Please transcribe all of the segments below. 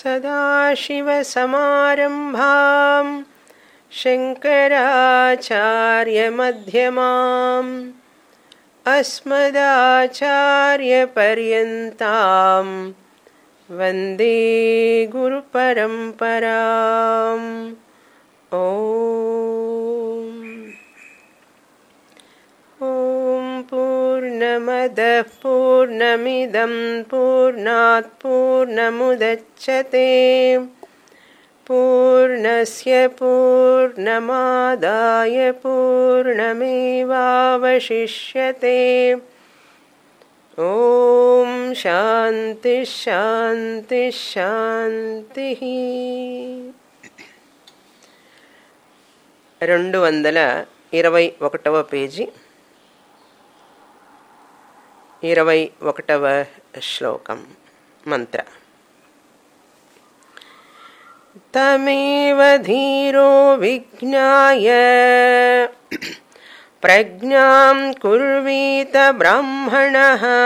सदाशिवसमारम्भां शङ्कराचार्यमध्यमाम् अस्मदाचार्यपर्यन्तां वन्दे गुरुपरम्पराम् ॐ ॐ पूर्णमदः पूर्णमिदं पूर्णात् पूर्णमुदच्छते पूर्णस्य पूर्णमादाय पूर्णमेवावशिष्यते ॐ शान्तिः शान्तिः शान्तिः రెండు వందల ఇరవై ఒకటవ పేజీ ఇరవై ఒకటవ శ్లోకం మంత్ర తమేవ ధీరో విజ్ఞాయ ప్రజ్ఞాం కుర్వీత బ్రాహ్మణ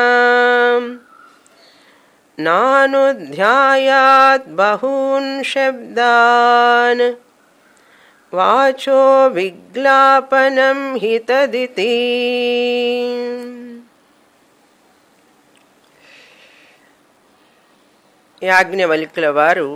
నానుధ్యాయాత్ బహూన్ శబ్దాన్ వాచో విగ్లాపనం హితదితి యాజ్ఞవల్కుల వారు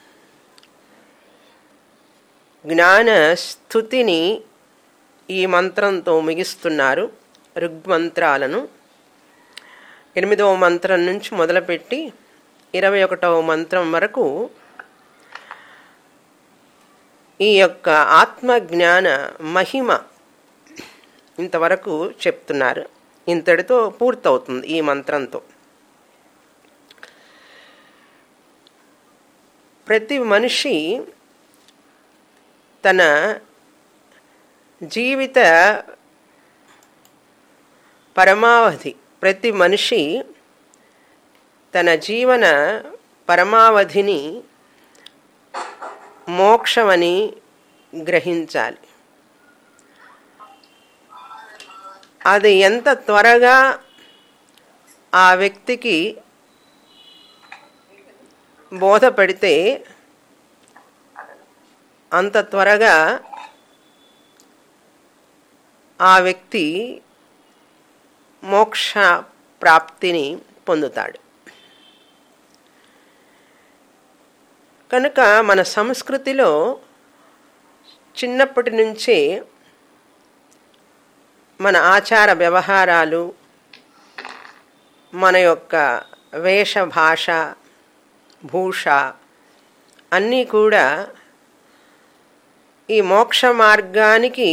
జ్ఞాన స్థుతిని ఈ మంత్రంతో ముగిస్తున్నారు ఋగ్మంత్రాలను ఎనిమిదవ మంత్రం నుంచి మొదలుపెట్టి ఇరవై ఒకటవ మంత్రం వరకు ఈ యొక్క ఆత్మజ్ఞాన మహిమ ఇంతవరకు చెప్తున్నారు ఇంతటితో పూర్తవుతుంది ఈ మంత్రంతో ప్రతి మనిషి తన జీవిత పరమావధి ప్రతి మనిషి తన జీవన పరమావధిని మోక్షమని గ్రహించాలి అది ఎంత త్వరగా ఆ వ్యక్తికి బోధపడితే అంత త్వరగా ఆ వ్యక్తి మోక్ష ప్రాప్తిని పొందుతాడు కనుక మన సంస్కృతిలో చిన్నప్పటి నుంచే మన ఆచార వ్యవహారాలు మన యొక్క వేష భాష భూష అన్నీ కూడా ఈ మోక్ష మార్గానికి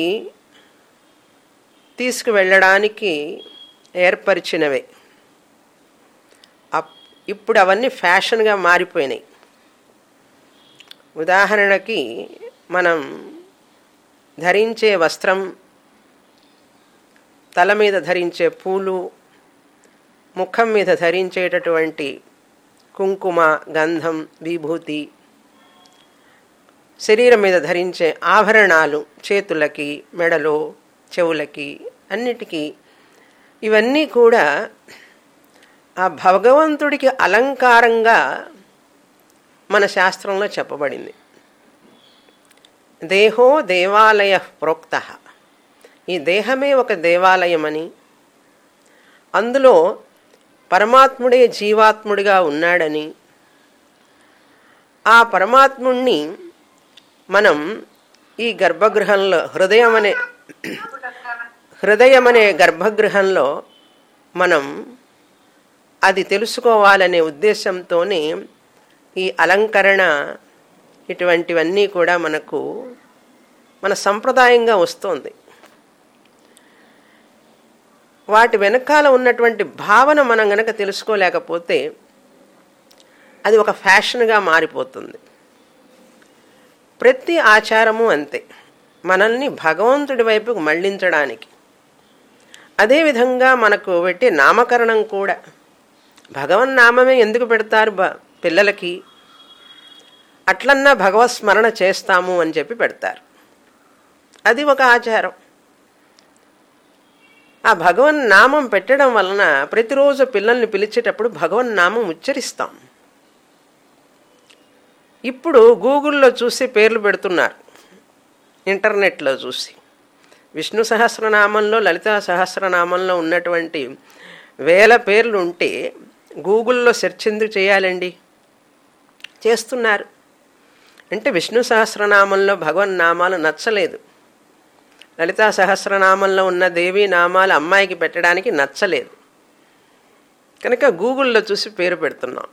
తీసుకువెళ్ళడానికి ఏర్పరిచినవే అప్ ఇప్పుడు అవన్నీ ఫ్యాషన్గా మారిపోయినాయి ఉదాహరణకి మనం ధరించే వస్త్రం తల మీద ధరించే పూలు ముఖం మీద ధరించేటటువంటి కుంకుమ గంధం విభూతి శరీరం మీద ధరించే ఆభరణాలు చేతులకి మెడలో చెవులకి అన్నిటికీ ఇవన్నీ కూడా ఆ భగవంతుడికి అలంకారంగా మన శాస్త్రంలో చెప్పబడింది దేహో దేవాలయ ప్రోక్త ఈ దేహమే ఒక దేవాలయమని అందులో పరమాత్ముడే జీవాత్ముడిగా ఉన్నాడని ఆ పరమాత్ముణ్ణి మనం ఈ గర్భగృహంలో హృదయం అనే హృదయం అనే గర్భగృహంలో మనం అది తెలుసుకోవాలనే ఉద్దేశంతోనే ఈ అలంకరణ ఇటువంటివన్నీ కూడా మనకు మన సంప్రదాయంగా వస్తుంది వాటి వెనకాల ఉన్నటువంటి భావన మనం గనక తెలుసుకోలేకపోతే అది ఒక ఫ్యాషన్గా మారిపోతుంది ప్రతి ఆచారము అంతే మనల్ని భగవంతుడి వైపుకు మళ్లించడానికి అదేవిధంగా మనకు పెట్టే నామకరణం కూడా భగవన్నామమే ఎందుకు పెడతారు బ పిల్లలకి అట్లన్నా భగవత్ స్మరణ చేస్తాము అని చెప్పి పెడతారు అది ఒక ఆచారం ఆ భగవన్ నామం పెట్టడం వలన ప్రతిరోజు పిల్లల్ని పిలిచేటప్పుడు భగవన్ నామం ఉచ్చరిస్తాం ఇప్పుడు గూగుల్లో చూసి పేర్లు పెడుతున్నారు ఇంటర్నెట్లో చూసి విష్ణు సహస్రనామంలో లలితా సహస్రనామంలో ఉన్నటువంటి వేల పేర్లు ఉంటే గూగుల్లో సెర్చ్ ఎందుకు చేయాలండి చేస్తున్నారు అంటే విష్ణు సహస్రనామంలో భగవన్ నామాలు నచ్చలేదు లలితా సహస్రనామంలో ఉన్న దేవీ నామాలు అమ్మాయికి పెట్టడానికి నచ్చలేదు కనుక గూగుల్లో చూసి పేరు పెడుతున్నాం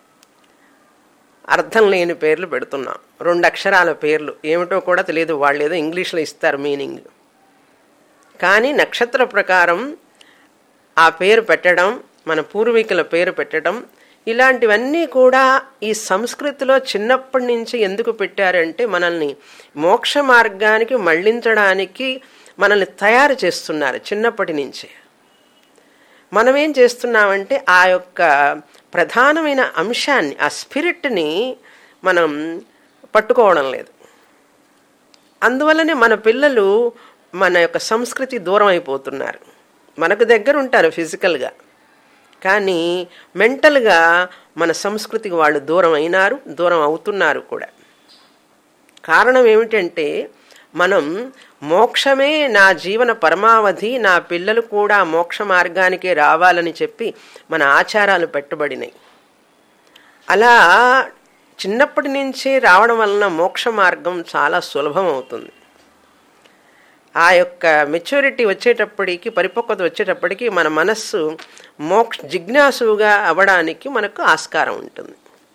అర్థం లేని పేర్లు పెడుతున్నాం రెండు అక్షరాల పేర్లు ఏమిటో కూడా తెలియదు వాళ్ళు ఏదో ఇంగ్లీష్లో ఇస్తారు మీనింగ్ కానీ నక్షత్ర ప్రకారం ఆ పేరు పెట్టడం మన పూర్వీకుల పేరు పెట్టడం ఇలాంటివన్నీ కూడా ఈ సంస్కృతిలో చిన్నప్పటి నుంచి ఎందుకు పెట్టారంటే మనల్ని మోక్ష మార్గానికి మళ్లించడానికి మనల్ని తయారు చేస్తున్నారు చిన్నప్పటి నుంచే మనం ఏం చేస్తున్నామంటే ఆ యొక్క ప్రధానమైన అంశాన్ని ఆ స్పిరిట్ని మనం పట్టుకోవడం లేదు అందువల్లనే మన పిల్లలు మన యొక్క సంస్కృతి దూరం అయిపోతున్నారు మనకు దగ్గర ఉంటారు ఫిజికల్గా కానీ మెంటల్గా మన సంస్కృతికి వాళ్ళు దూరం అయినారు దూరం అవుతున్నారు కూడా కారణం ఏమిటంటే మనం మోక్షమే నా జీవన పరమావధి నా పిల్లలు కూడా మోక్ష మార్గానికే రావాలని చెప్పి మన ఆచారాలు పెట్టబడినాయి అలా చిన్నప్పటి నుంచి రావడం వలన మోక్ష మార్గం చాలా సులభం అవుతుంది ఆ యొక్క మెచ్యూరిటీ వచ్చేటప్పటికి పరిపక్వత వచ్చేటప్పటికి మన మనస్సు మోక్ష జిజ్ఞాసుగా అవ్వడానికి మనకు ఆస్కారం ఉంటుంది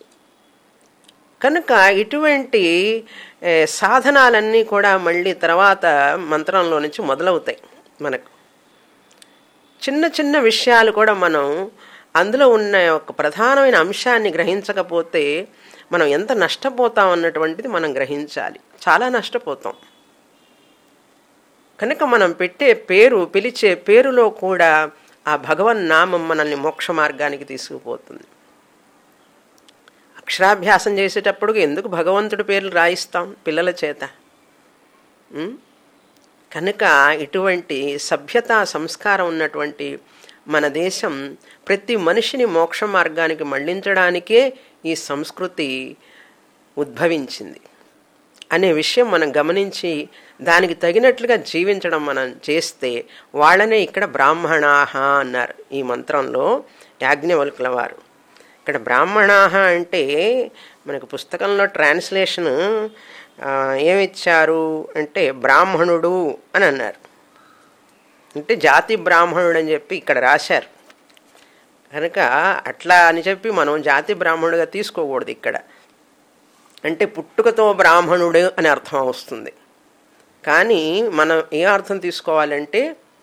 కనుక ఇటువంటి సాధనాలన్నీ కూడా మళ్ళీ తర్వాత మంత్రంలో నుంచి మొదలవుతాయి మనకు చిన్న చిన్న విషయాలు కూడా మనం అందులో ఉన్న ఒక ప్రధానమైన అంశాన్ని గ్రహించకపోతే మనం ఎంత నష్టపోతాం అన్నటువంటిది మనం గ్రహించాలి చాలా నష్టపోతాం కనుక మనం పెట్టే పేరు పిలిచే పేరులో కూడా ఆ భగవన్ నామం మనల్ని మోక్ష మార్గానికి తీసుకుపోతుంది అక్షరాభ్యాసం చేసేటప్పుడు ఎందుకు భగవంతుడి పేర్లు రాయిస్తాం పిల్లల చేత కనుక ఇటువంటి సభ్యత సంస్కారం ఉన్నటువంటి మన దేశం ప్రతి మనిషిని మోక్ష మార్గానికి మళ్లించడానికే ఈ సంస్కృతి ఉద్భవించింది అనే విషయం మనం గమనించి దానికి తగినట్లుగా జీవించడం మనం చేస్తే వాళ్ళనే ఇక్కడ బ్రాహ్మణాహ అన్నారు ఈ మంత్రంలో యాజ్ఞవల్కుల వారు ఇక్కడ బ్రాహ్మణాహ అంటే మనకు పుస్తకంలో ట్రాన్స్లేషన్ ఏమిచ్చారు అంటే బ్రాహ్మణుడు అని అన్నారు అంటే జాతి బ్రాహ్మణుడు అని చెప్పి ఇక్కడ రాశారు కనుక అట్లా అని చెప్పి మనం జాతి బ్రాహ్మణుడిగా తీసుకోకూడదు ఇక్కడ అంటే పుట్టుకతో బ్రాహ్మణుడు అని అర్థం వస్తుంది కానీ మనం ఏ అర్థం తీసుకోవాలంటే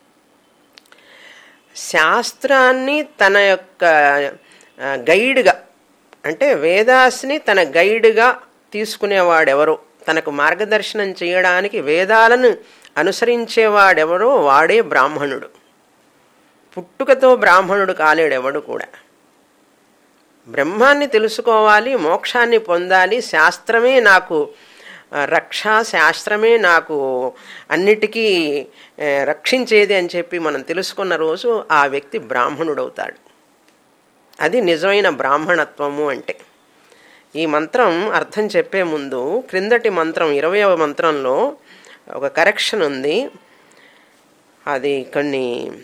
శాస్త్రాన్ని తన యొక్క గైడ్గా అంటే వేదాస్ని తన గైడ్గా తీసుకునేవాడెవరో తనకు మార్గదర్శనం చేయడానికి వేదాలను అనుసరించేవాడెవరో వాడే బ్రాహ్మణుడు పుట్టుకతో బ్రాహ్మణుడు కాలేడెవడు కూడా బ్రహ్మాన్ని తెలుసుకోవాలి మోక్షాన్ని పొందాలి శాస్త్రమే నాకు రక్ష శాస్త్రమే నాకు అన్నిటికీ రక్షించేది అని చెప్పి మనం తెలుసుకున్న రోజు ఆ వ్యక్తి బ్రాహ్మణుడవుతాడు అది నిజమైన బ్రాహ్మణత్వము అంటే ఈ మంత్రం అర్థం చెప్పే ముందు క్రిందటి మంత్రం ఇరవయవ మంత్రంలో ఒక కరెక్షన్ ఉంది అది కొన్ని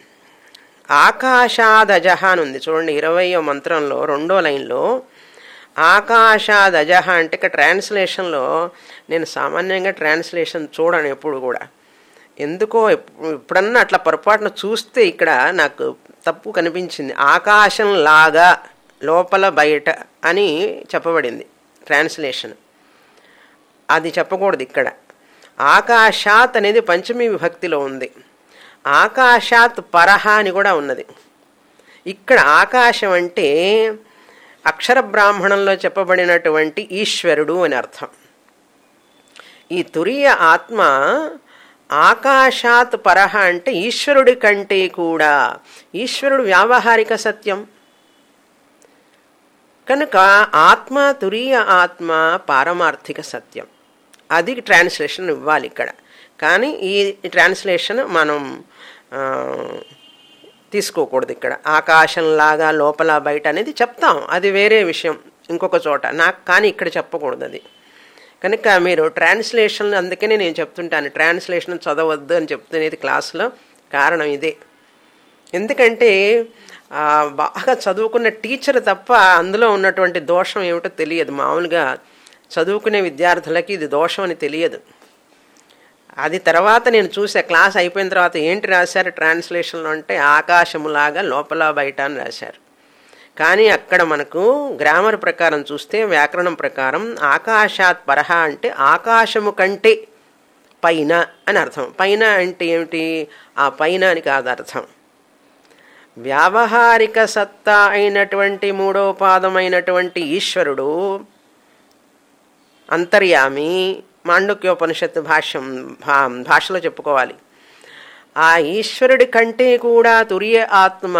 ఆకాశాదజ అని ఉంది చూడండి ఇరవయో మంత్రంలో రెండో లైన్లో ఆకాశాదజ అంటే ఇక్కడ ట్రాన్స్లేషన్లో నేను సామాన్యంగా ట్రాన్స్లేషన్ చూడను ఎప్పుడు కూడా ఎందుకో ఎప్పుడన్నా అట్లా పొరపాటున చూస్తే ఇక్కడ నాకు తప్పు కనిపించింది ఆకాశం లాగా లోపల బయట అని చెప్పబడింది ట్రాన్స్లేషన్ అది చెప్పకూడదు ఇక్కడ ఆకాశాత్ అనేది పంచమి విభక్తిలో ఉంది ఆకాశాత్ పరహ అని కూడా ఉన్నది ఇక్కడ ఆకాశం అంటే అక్షర బ్రాహ్మణంలో చెప్పబడినటువంటి ఈశ్వరుడు అని అర్థం ఈ తురియ ఆత్మ ఆకాశాత్ పరహ అంటే ఈశ్వరుడి కంటే కూడా ఈశ్వరుడు వ్యావహారిక సత్యం కనుక ఆత్మ తురీయ ఆత్మ పారమార్థిక సత్యం అది ట్రాన్స్లేషన్ ఇవ్వాలి ఇక్కడ కానీ ఈ ట్రాన్స్లేషన్ మనం తీసుకోకూడదు ఇక్కడ ఆకాశంలాగా లోపల బయట అనేది చెప్తాం అది వేరే విషయం ఇంకొక చోట నాకు కానీ ఇక్కడ చెప్పకూడదు అది కనుక మీరు ట్రాన్స్లేషన్ అందుకనే నేను చెప్తుంటాను ట్రాన్స్లేషన్ చదవద్దు అని చెప్తున్నది క్లాస్లో కారణం ఇదే ఎందుకంటే ఆ, బాగా చదువుకున్న టీచర్ తప్ప అందులో ఉన్నటువంటి దోషం ఏమిటో తెలియదు మామూలుగా చదువుకునే విద్యార్థులకి ఇది దోషం అని తెలియదు అది తర్వాత నేను చూసా క్లాస్ అయిపోయిన తర్వాత ఏంటి రాశారు ట్రాన్స్లేషన్లో అంటే ఆకాశములాగా లోపల బయట అని రాశారు కానీ అక్కడ మనకు గ్రామర్ ప్రకారం చూస్తే వ్యాకరణం ప్రకారం ఆకాశాత్ పరహ అంటే ఆకాశము కంటే పైన అని అర్థం పైన అంటే ఏమిటి ఆ పైన అని కాదు అర్థం వ్యావహారిక సత్తా అయినటువంటి మూడో పాదమైనటువంటి ఈశ్వరుడు అంతర్యామి మాండుక్యోపనిషత్తు భాష్యం భా భాషలో చెప్పుకోవాలి ఆ ఈశ్వరుడి కంటే కూడా తురియ ఆత్మ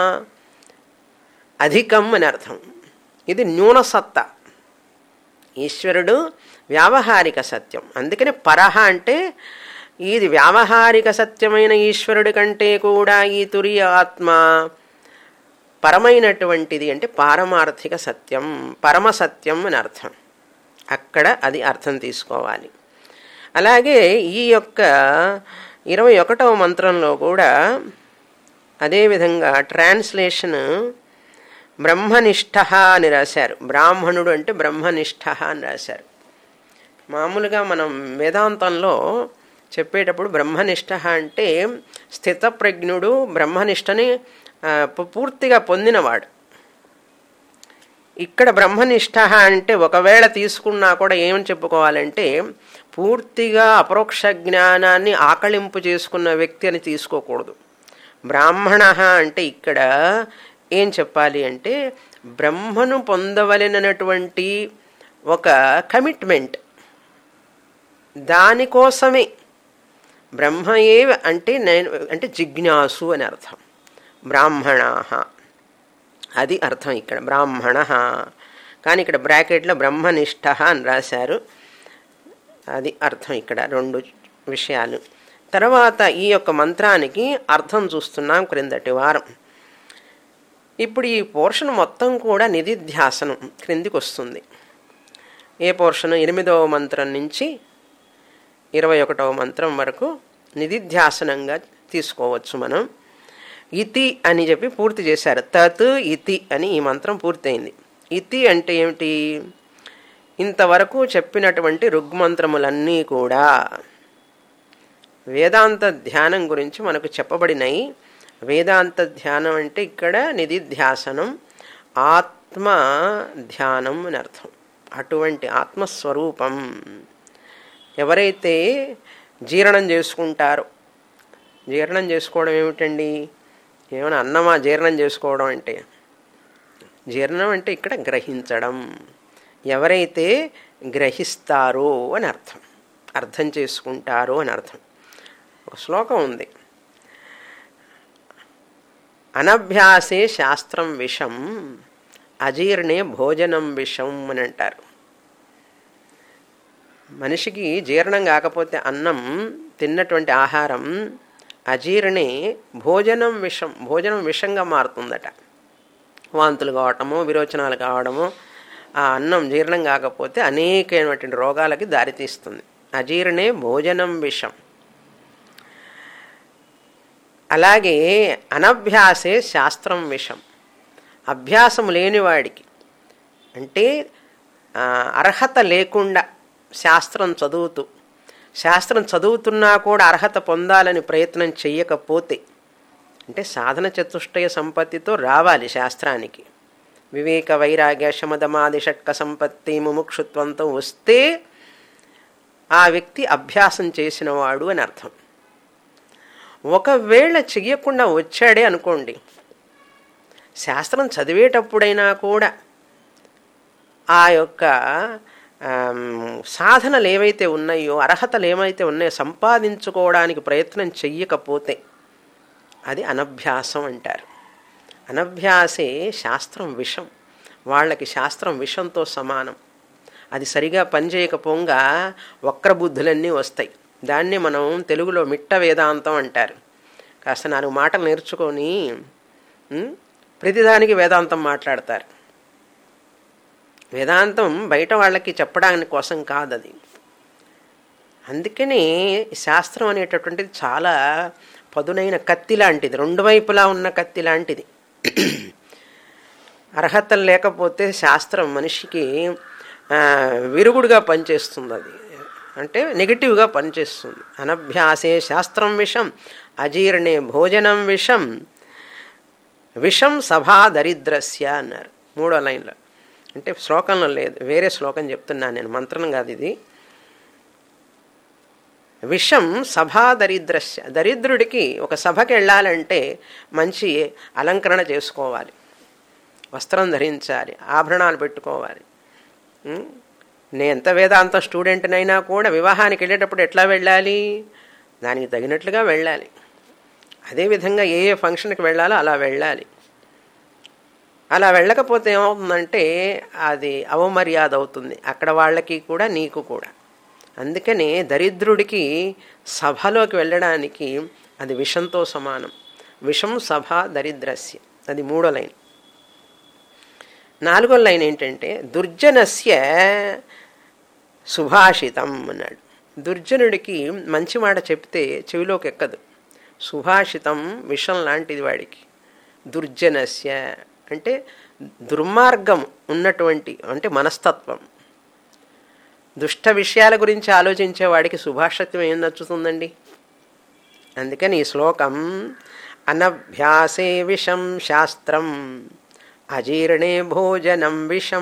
అధికం అని అర్థం ఇది న్యూనసత్త ఈశ్వరుడు వ్యావహారిక సత్యం అందుకని పరహ అంటే ఇది వ్యావహారిక సత్యమైన ఈశ్వరుడి కంటే కూడా ఈ తురియ ఆత్మ పరమైనటువంటిది అంటే పారమార్థిక సత్యం పరమ సత్యం అని అర్థం అక్కడ అది అర్థం తీసుకోవాలి అలాగే ఈ యొక్క ఇరవై ఒకటవ మంత్రంలో కూడా అదేవిధంగా ట్రాన్స్లేషన్ బ్రహ్మనిష్ట అని రాశారు బ్రాహ్మణుడు అంటే బ్రహ్మనిష్ట అని రాశారు మామూలుగా మనం వేదాంతంలో చెప్పేటప్పుడు బ్రహ్మనిష్ట అంటే స్థితప్రజ్ఞుడు బ్రహ్మనిష్టని ఆ, పు- పూర్తిగా పొందినవాడు ఇక్కడ బ్రహ్మనిష్ట అంటే ఒకవేళ తీసుకున్నా కూడా ఏమని చెప్పుకోవాలంటే పూర్తిగా అపరోక్ష జ్ఞానాన్ని ఆకళింపు చేసుకున్న వ్యక్తి అని తీసుకోకూడదు బ్రాహ్మణ అంటే ఇక్కడ ఏం చెప్పాలి అంటే బ్రహ్మను పొందవలనటువంటి ఒక కమిట్మెంట్ దానికోసమే బ్రహ్మయే అంటే నేను అంటే జిజ్ఞాసు అని అర్థం బ్రాహ్మణ అది అర్థం ఇక్కడ బ్రాహ్మణ కానీ ఇక్కడ బ్రాకెట్లో బ్రహ్మనిష్ట అని రాశారు అది అర్థం ఇక్కడ రెండు విషయాలు తర్వాత ఈ యొక్క మంత్రానికి అర్థం చూస్తున్నాం క్రిందటి వారం ఇప్పుడు ఈ పోర్షన్ మొత్తం కూడా నిధిధ్యాసనం క్రిందికి వస్తుంది ఏ పోర్షన్ ఎనిమిదవ మంత్రం నుంచి ఇరవై ఒకటవ మంత్రం వరకు నిధిధ్యాసనంగా తీసుకోవచ్చు మనం ఇతి అని చెప్పి పూర్తి చేశారు తత్ ఇతి అని ఈ మంత్రం పూర్తయింది ఇతి అంటే ఏమిటి ఇంతవరకు చెప్పినటువంటి రుగ్మంత్రములన్నీ కూడా వేదాంత ధ్యానం గురించి మనకు చెప్పబడినాయి వేదాంత ధ్యానం అంటే ఇక్కడ నిధిధ్యాసనం ఆత్మ ధ్యానం అని అర్థం అటువంటి ఆత్మస్వరూపం ఎవరైతే జీర్ణం చేసుకుంటారో జీర్ణం చేసుకోవడం ఏమిటండి ఏమైనా అన్నమా జీర్ణం చేసుకోవడం అంటే జీర్ణం అంటే ఇక్కడ గ్రహించడం ఎవరైతే గ్రహిస్తారో అని అర్థం అర్థం చేసుకుంటారో అని అర్థం ఒక శ్లోకం ఉంది అనభ్యాసే శాస్త్రం విషం అజీర్ణే భోజనం విషం అని అంటారు మనిషికి జీర్ణం కాకపోతే అన్నం తిన్నటువంటి ఆహారం అజీర్ణే భోజనం విషం భోజనం విషంగా మారుతుందట వాంతులు కావటము విరోచనాలు కావడము ఆ అన్నం జీర్ణం కాకపోతే అనేకమైనటువంటి రోగాలకి దారితీస్తుంది అజీర్ణే భోజనం విషం అలాగే అనభ్యాసే శాస్త్రం విషం అభ్యాసం లేనివాడికి అంటే ఆ, అర్హత లేకుండా శాస్త్రం చదువుతూ శాస్త్రం చదువుతున్నా కూడా అర్హత పొందాలని ప్రయత్నం చెయ్యకపోతే అంటే సాధన చతుష్టయ సంపత్తితో రావాలి శాస్త్రానికి వివేక వైరాగ్య శమదమాది షట్క సంపత్తి ముముక్షుత్వంతో వస్తే ఆ వ్యక్తి అభ్యాసం చేసినవాడు అని అర్థం ఒకవేళ చెయ్యకుండా వచ్చాడే అనుకోండి శాస్త్రం చదివేటప్పుడైనా కూడా ఆ యొక్క ఆమ్, సాధనలు ఏవైతే ఉన్నాయో అర్హతలు ఏమైతే ఉన్నాయో సంపాదించుకోవడానికి ప్రయత్నం చెయ్యకపోతే అది అనభ్యాసం అంటారు అనభ్యాసే శాస్త్రం విషం వాళ్ళకి శాస్త్రం విషంతో సమానం అది సరిగా పనిచేయకపోగా వక్రబుద్ధులన్నీ వస్తాయి దాన్ని మనం తెలుగులో మిట్ట వేదాంతం అంటారు కాస్త నాలుగు మాటలు నేర్చుకొని ఉం, ప్రతిదానికి వేదాంతం మాట్లాడతారు వేదాంతం బయట వాళ్ళకి చెప్పడానికి కోసం కాదు అది అందుకని శాస్త్రం అనేటటువంటిది చాలా పదునైన కత్తి లాంటిది రెండు వైపులా ఉన్న కత్తి లాంటిది అర్హతలు లేకపోతే శాస్త్రం మనిషికి విరుగుడుగా పనిచేస్తుంది అది అంటే నెగిటివ్గా పనిచేస్తుంది అనభ్యాసే శాస్త్రం విషం అజీర్ణే భోజనం విషం విషం సభా దరిద్రస్య అన్నారు మూడో లైన్లో అంటే శ్లోకంలో లేదు వేరే శ్లోకం చెప్తున్నాను నేను మంత్రం కాదు ఇది విషం సభా దరిద్రస్య దరిద్రుడికి ఒక సభకి వెళ్ళాలంటే మంచి అలంకరణ చేసుకోవాలి వస్త్రం ధరించాలి ఆభరణాలు పెట్టుకోవాలి నేను ఎంత వేదాంతం స్టూడెంట్నైనా కూడా వివాహానికి వెళ్ళేటప్పుడు ఎట్లా వెళ్ళాలి దానికి తగినట్లుగా వెళ్ళాలి అదేవిధంగా ఏ ఏ ఫంక్షన్కి వెళ్ళాలో అలా వెళ్ళాలి అలా వెళ్ళకపోతే ఏమవుతుందంటే అది అవమర్యాద అవుతుంది అక్కడ వాళ్ళకి కూడా నీకు కూడా అందుకని దరిద్రుడికి సభలోకి వెళ్ళడానికి అది విషంతో సమానం విషం సభ దరిద్రస్య అది మూడో లైన్ నాలుగో లైన్ ఏంటంటే దుర్జనస్య సుభాషితం అన్నాడు దుర్జనుడికి మంచి మాట చెప్తే చెవిలోకి ఎక్కదు సుభాషితం విషం లాంటిది వాడికి దుర్జనస్య అంటే దుర్మార్గం ఉన్నటువంటి అంటే మనస్తత్వం దుష్ట విషయాల గురించి ఆలోచించే వాడికి సుభాషత్వం ఏం నచ్చుతుందండి అందుకని ఈ శ్లోకం అనభ్యాసే విషం శాస్త్రం అజీర్ణే భోజనం విషం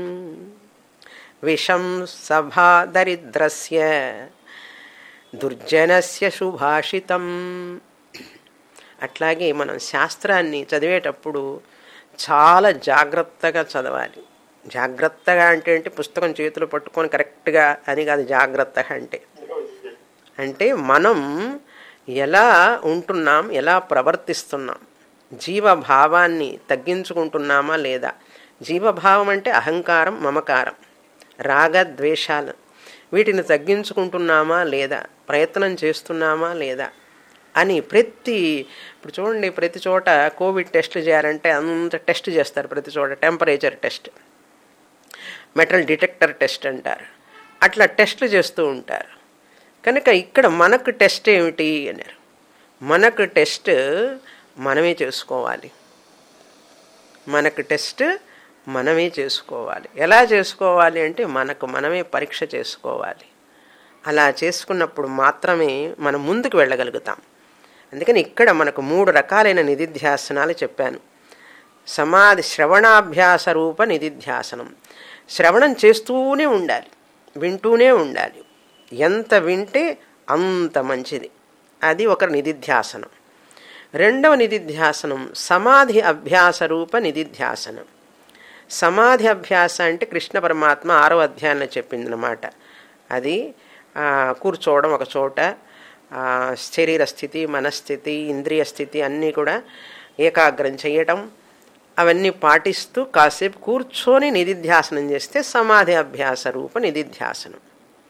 విషం సభా దరిద్రస్య దుర్జనస్య సుభాషితం అట్లాగే మనం శాస్త్రాన్ని చదివేటప్పుడు చాలా జాగ్రత్తగా చదవాలి జాగ్రత్తగా అంటే అంటే పుస్తకం చేతులు పట్టుకొని కరెక్ట్గా అని కాదు జాగ్రత్తగా అంటే అంటే మనం ఎలా ఉంటున్నాం ఎలా ప్రవర్తిస్తున్నాం జీవభావాన్ని తగ్గించుకుంటున్నామా లేదా జీవభావం అంటే అహంకారం మమకారం రాగద్వేషాలు వీటిని తగ్గించుకుంటున్నామా లేదా ప్రయత్నం చేస్తున్నామా లేదా అని ప్రతి ఇప్పుడు చూడండి ప్రతి చోట కోవిడ్ టెస్ట్లు చేయాలంటే అంత టెస్ట్ చేస్తారు ప్రతి చోట temperature test metal detector test అంటారు అట్లా టెస్ట్లు చేస్తూ ఉంటారు కనుక ఇక్కడ మనకు టెస్ట్ ఏమిటి అన్నారు మనకు టెస్ట్ మనమే చేసుకోవాలి మనకు టెస్ట్ మనమే చేసుకోవాలి ఎలా చేసుకోవాలి అంటే మనకు మనమే పరీక్ష చేసుకోవాలి అలా చేసుకున్నప్పుడు మాత్రమే మనం ముందుకు వెళ్ళగలుగుతాం అందుకని ఇక్కడ మనకు మూడు రకాలైన నిధిధ్యాసనాలు చెప్పాను సమాధి శ్రవణాభ్యాస రూప నిధిధ్యాసనం శ్రవణం చేస్తూనే ఉండాలి వింటూనే ఉండాలి ఎంత వింటే అంత మంచిది అది ఒక నిధిధ్యాసనం రెండవ నిధిధ్యాసనం సమాధి అభ్యాస రూప నిధిధ్యాసనం సమాధి అభ్యాస అంటే కృష్ణ పరమాత్మ ఆరో అధ్యాయంలో చెప్పిందనమాట అది కూర్చోవడం ఒక చోట శరీర స్థితి మనస్థితి ఇంద్రియ స్థితి అన్నీ కూడా ఏకాగ్రం చేయటం అవన్నీ పాటిస్తూ కాసేపు కూర్చొని నిధిధ్యాసనం చేస్తే సమాధి అభ్యాస రూప నిధిధ్యాసనం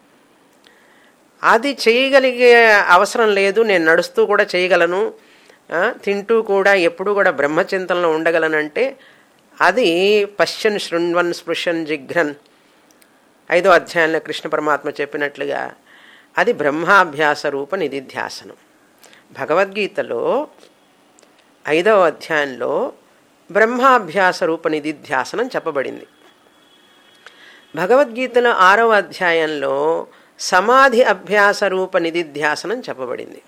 అది చేయగలిగే అవసరం లేదు నేను నడుస్తూ కూడా చేయగలను తింటూ కూడా ఎప్పుడు కూడా బ్రహ్మచింతనలో ఉండగలనంటే అది పశ్చన్ శృణ్వన్ స్పృశన్ జిఘ్రన్ ఐదో అధ్యాయంలో కృష్ణ పరమాత్మ చెప్పినట్లుగా అది బ్రహ్మాభ్యాస రూప నిధిధ్యాసనం భగవద్గీతలో ఐదవ అధ్యాయంలో బ్రహ్మాభ్యాస రూప నిధిధ్యాసనం చెప్పబడింది భగవద్గీతలో ఆరవ అధ్యాయంలో సమాధి అభ్యాస రూప నిధిధ్యాసనం చెప్పబడింది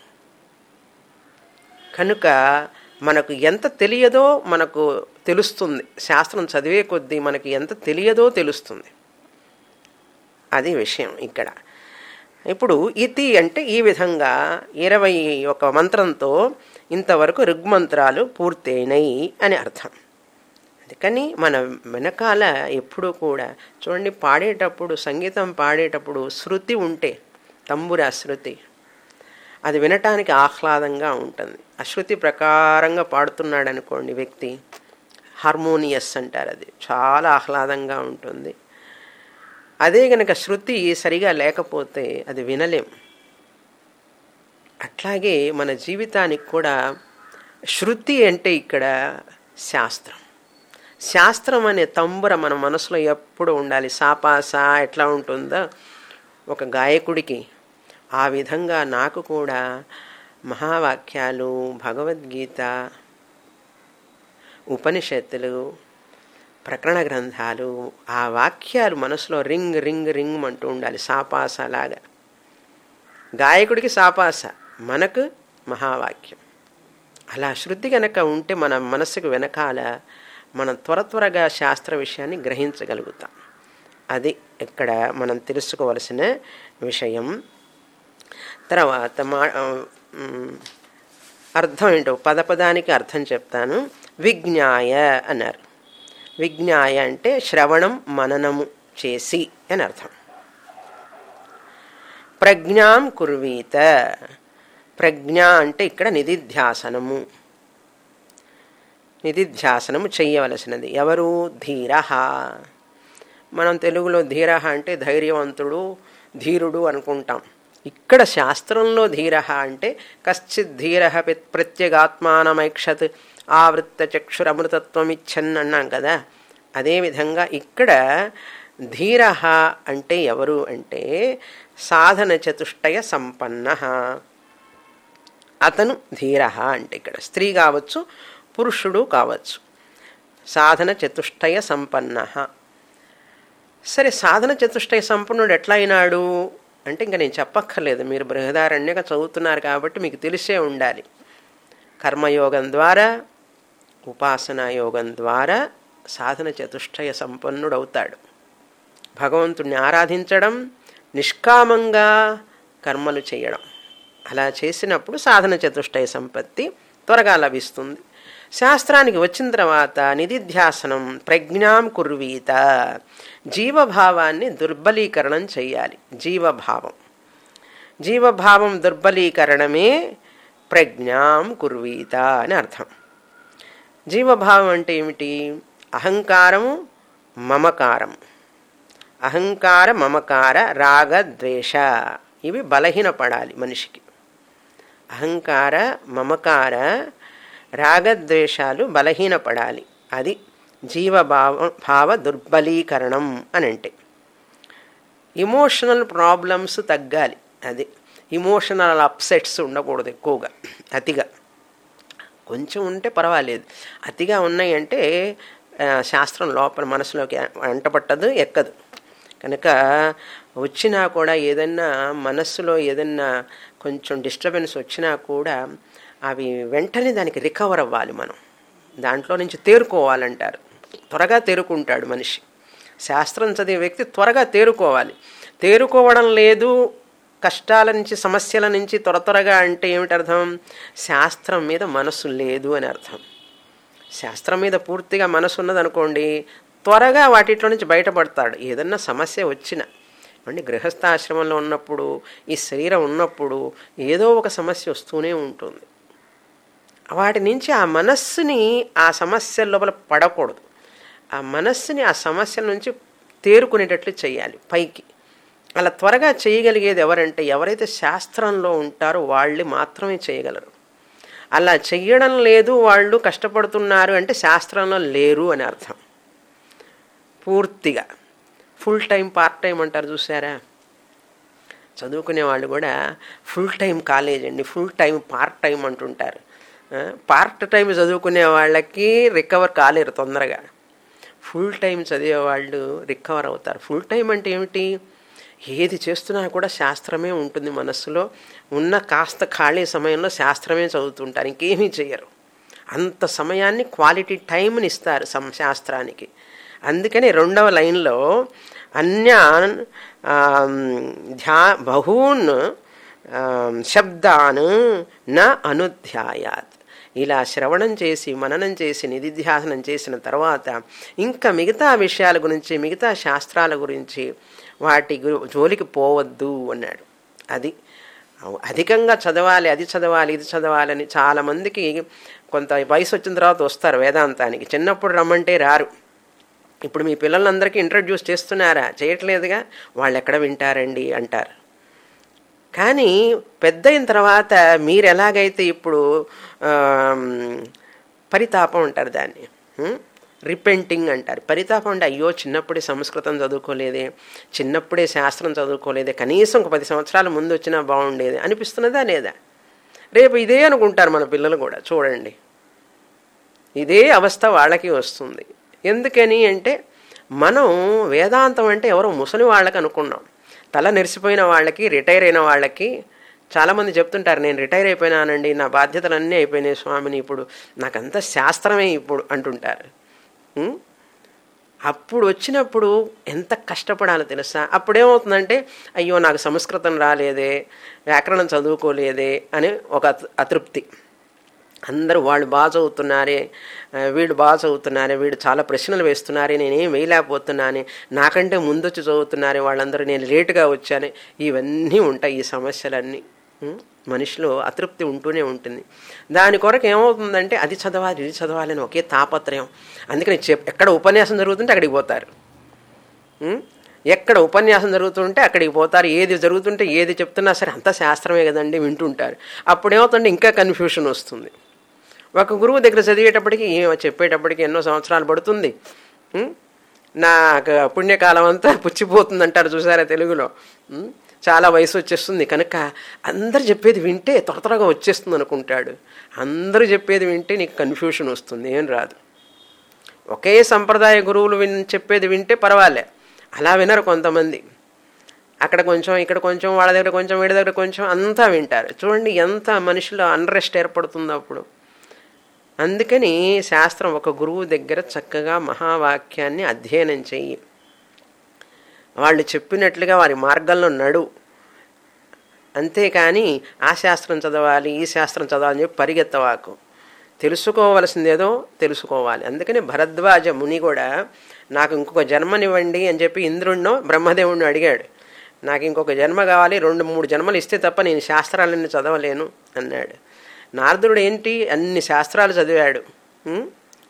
కనుక మనకు ఎంత తెలియదో మనకు తెలుస్తుంది శాస్త్రం చదివే కొద్దీ మనకి ఎంత తెలియదో తెలుస్తుంది అది విషయం ఇక్కడ ఇప్పుడు ఇతి అంటే ఈ విధంగా ఇరవై ఒక మంత్రంతో ఇంతవరకు ఋగ్మంత్రాలు పూర్తయినాయి అని అర్థం అందుకని మన వెనకాల ఎప్పుడు కూడా చూడండి పాడేటప్పుడు సంగీతం పాడేటప్పుడు శృతి ఉంటే తంబుర శృతి అది వినటానికి ఆహ్లాదంగా ఉంటుంది అశ్రుతి ప్రకారంగా పాడుతున్నాడు అనుకోండి వ్యక్తి హార్మోనియస్ అంటారు అది చాలా ఆహ్లాదంగా ఉంటుంది అదే గనక శృతి సరిగా లేకపోతే అది వినలేం అట్లాగే మన జీవితానికి కూడా శృతి అంటే ఇక్కడ శాస్త్రం శాస్త్రం అనే తంబుర మన మనసులో ఎప్పుడు ఉండాలి సాపాస ఎట్లా ఉంటుందో ఒక గాయకుడికి ఆ విధంగా నాకు కూడా మహావాక్యాలు భగవద్గీత ఉపనిషత్తులు ప్రకరణ గ్రంథాలు ఆ వాక్యాలు మనసులో రింగ్ రింగ్ రింగ్ అంటూ ఉండాలి సాపాస లాగా గాయకుడికి సాపాస మనకు మహావాక్యం అలా శృతి గనక ఉంటే మన మనస్సుకు వెనకాల మనం త్వర త్వరగా శాస్త్ర విషయాన్ని గ్రహించగలుగుతాం అది ఇక్కడ మనం తెలుసుకోవలసిన విషయం తర్వాత మా ఉమ్, అర్థం ఏంటో పదపదానికి అర్థం చెప్తాను విజ్ఞాయ అన్నారు విజ్ఞాయ అంటే శ్రవణం మననము చేసి అని అర్థం ప్రజ్ఞాం కుర్వీత ప్రజ్ఞ అంటే ఇక్కడ నిధిధ్యాసనము నిధిధ్యాసనము చెయ్యవలసినది ఎవరు ధీర మనం తెలుగులో ధీర అంటే ధైర్యవంతుడు ధీరుడు అనుకుంటాం ఇక్కడ శాస్త్రంలో ధీర అంటే కశ్చిత్ ధీర ప్రత్యేగాత్మానమైక్షత్ ఆవృత్త చక్షురమృతత్వం ఇచ్చన్ అన్నాం కదా అదేవిధంగా ఇక్కడ ధీర అంటే ఎవరు అంటే సాధన చతుష్టయ సంపన్న అతను ధీర అంటే ఇక్కడ స్త్రీ కావచ్చు పురుషుడు కావచ్చు సాధన చతుష్టయ సంపన్న సరే సాధన చతుష్టయ సంపన్నుడు ఎట్లా అయినాడు అంటే ఇంకా నేను చెప్పక్కర్లేదు మీరు బృహదారణ్యగా చదువుతున్నారు కాబట్టి మీకు తెలిసే ఉండాలి కర్మయోగం ద్వారా ఉపాసనా యోగం ద్వారా సాధన చతుష్టయ సంపన్నుడవుతాడు భగవంతుణ్ణి ఆరాధించడం నిష్కామంగా కర్మలు చేయడం అలా చేసినప్పుడు సాధన చతుష్టయ సంపత్తి త్వరగా లభిస్తుంది శాస్త్రానికి వచ్చిన తర్వాత నిధిధ్యాసనం ప్రజ్ఞాం కుర్వీత జీవభావాన్ని దుర్బలీకరణం చేయాలి జీవభావం జీవభావం దుర్బలీకరణమే ప్రజ్ఞాం కుర్వీత అని అర్థం జీవభావం అంటే ఏమిటి అహంకారము మమకారం అహంకార మమకార రాగ ద్వేష ఇవి బలహీనపడాలి మనిషికి అహంకార మమకార రాగద్వేషాలు బలహీనపడాలి అది జీవభావ భావ దుర్బలీకరణం అని అంటే ఇమోషనల్ ప్రాబ్లమ్స్ తగ్గాలి అది ఇమోషనల్ అప్సెట్స్ ఉండకూడదు ఎక్కువగా అతిగా కొంచెం ఉంటే పర్వాలేదు అతిగా ఉన్నాయంటే ఆ, శాస్త్రం లోపల మనసులోకి అంటపట్టదు ఎక్కదు కనుక వచ్చినా కూడా ఏదన్నా మనస్సులో ఏదన్నా కొంచెం డిస్టర్బెన్స్ వచ్చినా కూడా అవి వెంటనే దానికి రికవర్ అవ్వాలి మనం దాంట్లో నుంచి తేరుకోవాలంటారు త్వరగా తేరుకుంటాడు మనిషి శాస్త్రం చదివే వ్యక్తి త్వరగా తేరుకోవాలి తేరుకోవడం లేదు కష్టాల నుంచి సమస్యల నుంచి త్వర త్వరగా అంటే ఏమిటి అర్థం శాస్త్రం మీద మనసు లేదు అని అర్థం శాస్త్రం మీద పూర్తిగా మనసు ఉన్నదనుకోండి త్వరగా వాటిలో నుంచి బయటపడతాడు ఏదన్నా సమస్య వచ్చినా అంటే గృహస్థాశ్రమంలో ఉన్నప్పుడు ఈ శరీరం ఉన్నప్పుడు ఏదో ఒక సమస్య వస్తూనే ఉంటుంది వాటి నుంచి ఆ మనస్సుని ఆ సమస్యల లోపల పడకూడదు ఆ మనస్సుని ఆ సమస్యల నుంచి తేరుకునేటట్లు చేయాలి పైకి అలా త్వరగా చేయగలిగేది ఎవరంటే ఎవరైతే శాస్త్రంలో ఉంటారో వాళ్ళు మాత్రమే చేయగలరు అలా చెయ్యడం లేదు వాళ్ళు కష్టపడుతున్నారు అంటే శాస్త్రంలో లేరు అని అర్థం పూర్తిగా ఫుల్ టైం పార్ట్ టైం అంటారు చూసారా చదువుకునే వాళ్ళు కూడా ఫుల్ టైం కాలేజ్ అండి ఫుల్ టైం పార్ట్ టైం అంటుంటారు ఆ, పార్ట్ టైం చదువుకునే వాళ్ళకి రికవర్ కాలేరు తొందరగా ఫుల్ టైం చదివే వాళ్ళు రికవర్ అవుతారు ఫుల్ టైం అంటే ఏమిటి ఏది చేస్తున్నా కూడా శాస్త్రమే ఉంటుంది మనస్సులో ఉన్న కాస్త ఖాళీ సమయంలో శాస్త్రమే చదువుతుంటారు ఇంకేమీ చేయరు అంత సమయాన్ని క్వాలిటీ టైంని ఇస్తారు సం శాస్త్రానికి అందుకని రెండవ లైన్లో అన్యాన్ ఆమ్, ధ్యా బహూన్ ఆమ్, శబ్దాన్ న అనుధ్యాయాత్ ఇలా శ్రవణం చేసి మననం చేసి నిధిధ్యాసనం చేసిన తర్వాత ఇంకా మిగతా విషయాల గురించి మిగతా శాస్త్రాల గురించి వాటి గు- జోలికి పోవద్దు అన్నాడు అది అధికంగా చదవాలి అది చదవాలి ఇది చదవాలని చాలామందికి కొంత వయసు వచ్చిన తర్వాత వస్తారు వేదాంతానికి చిన్నప్పుడు రమ్మంటే రారు ఇప్పుడు మీ పిల్లలందరికీ ఇంట్రడ్యూస్ చేస్తున్నారా చేయట్లేదుగా వాళ్ళు ఎక్కడ వింటారండి అంటారు కానీ పెద్ద అయిన తర్వాత మీరు ఎలాగైతే ఇప్పుడు ఆమ్, పరితాపం అంటారు దాన్ని ఉం? రిపెంటింగ్ అంటారు పరితాపం అంటే అయ్యో చిన్నప్పుడే సంస్కృతం చదువుకోలేదే చిన్నప్పుడే శాస్త్రం చదువుకోలేదే కనీసం ఒక పది సంవత్సరాల ముందు వచ్చినా బాగుండేది అనిపిస్తున్నదా లేదా రేపు ఇదే అనుకుంటారు మన పిల్లలు కూడా చూడండి ఇదే అవస్థ వాళ్ళకి వస్తుంది ఎందుకని అంటే మనం వేదాంతం అంటే ఎవరో ముసలి వాళ్ళకి అనుకున్నాం తల నెరిసిపోయిన వాళ్ళకి రిటైర్ అయిన వాళ్ళకి చాలామంది చెప్తుంటారు నేను రిటైర్ అయిపోయినానండి నా బాధ్యతలన్నీ అయిపోయినాయి స్వామిని ఇప్పుడు నాకంతా శాస్త్రమే ఇప్పుడు అంటుంటారు ఉం? అప్పుడు వచ్చినప్పుడు ఎంత కష్టపడాలో తెలుసా అప్పుడేమవుతుందంటే అయ్యో నాకు సంస్కృతం రాలేదే వ్యాకరణం చదువుకోలేదే అని ఒక అత్- అతృప్తి అందరూ వాళ్ళు బాగా చదువుతున్నారే ఆ, వీడు బాగా చదువుతున్నారే వీడు చాలా ప్రశ్నలు వేస్తున్నారే నేనేం వేయలేకపోతున్నానే నాకంటే ముందొచ్చి చదువుతున్నారే వాళ్ళందరూ నేను లేటుగా వచ్చాను ఇవన్నీ ఉంటాయి ఈ సమస్యలన్నీ ఉం? మనిషిలో అతృప్తి ఉంటూనే ఉంటుంది దాని కొరకు ఏమవుతుందంటే అది చదవాలి ఇది చదవాలి అని ఒకే తాపత్రయం అందుకని చెప్ ఎక్కడ ఉపన్యాసం జరుగుతుంటే అక్కడికి పోతారు ఉం? ఎక్కడ ఉపన్యాసం జరుగుతుంటే అక్కడికి పోతారు ఏది జరుగుతుంటే ఏది చెప్తున్నా సరే అంత శాస్త్రమే కదండి వింటుంటారు అప్పుడేమవుతుంటే ఇంకా కన్ఫ్యూషన్ వస్తుంది ఒక గురువు దగ్గర చదివేటప్పటికి ఏమో చెప్పేటప్పటికి ఎన్నో సంవత్సరాలు పడుతుంది ఉం? నాకు పుణ్యకాలం అంతా పుచ్చిపోతుంది అంటారు చూసారా తెలుగులో ఉం? చాలా వయసు వచ్చేస్తుంది కనుక అందరు చెప్పేది వింటే త్వర త్వరగా వచ్చేస్తుంది అనుకుంటాడు అందరూ చెప్పేది వింటే నీకు కన్ఫ్యూషన్ వస్తుంది ఏం రాదు ఒకే సంప్రదాయ గురువులు విన్ చెప్పేది వింటే పర్వాలే అలా వినరు కొంతమంది అక్కడ కొంచెం ఇక్కడ కొంచెం వాళ్ళ దగ్గర కొంచెం వీడి దగ్గర కొంచెం అంతా వింటారు చూడండి ఎంత మనిషిలో అన్రెస్ట్ ఏర్పడుతుందో అప్పుడు అందుకని శాస్త్రం ఒక గురువు దగ్గర చక్కగా మహావాక్యాన్ని అధ్యయనం చెయ్యి వాళ్ళు చెప్పినట్లుగా వారి మార్గంలో నడు అంతేకాని ఆ శాస్త్రం చదవాలి ఈ శాస్త్రం చదవాలని చెప్పి పరిగెత్తవాకు తెలుసుకోవలసిందేదో తెలుసుకోవాలి అందుకని భరద్వాజ ముని కూడా నాకు ఇంకొక జన్మనివ్వండి అని చెప్పి ఇంద్రుడినో బ్రహ్మదేవుడిని అడిగాడు నాకు ఇంకొక జన్మ కావాలి రెండు మూడు జన్మలు ఇస్తే తప్ప నేను శాస్త్రాలన్నీ చదవలేను అన్నాడు నారదుడు ఏంటి అన్ని శాస్త్రాలు చదివాడు ఉం?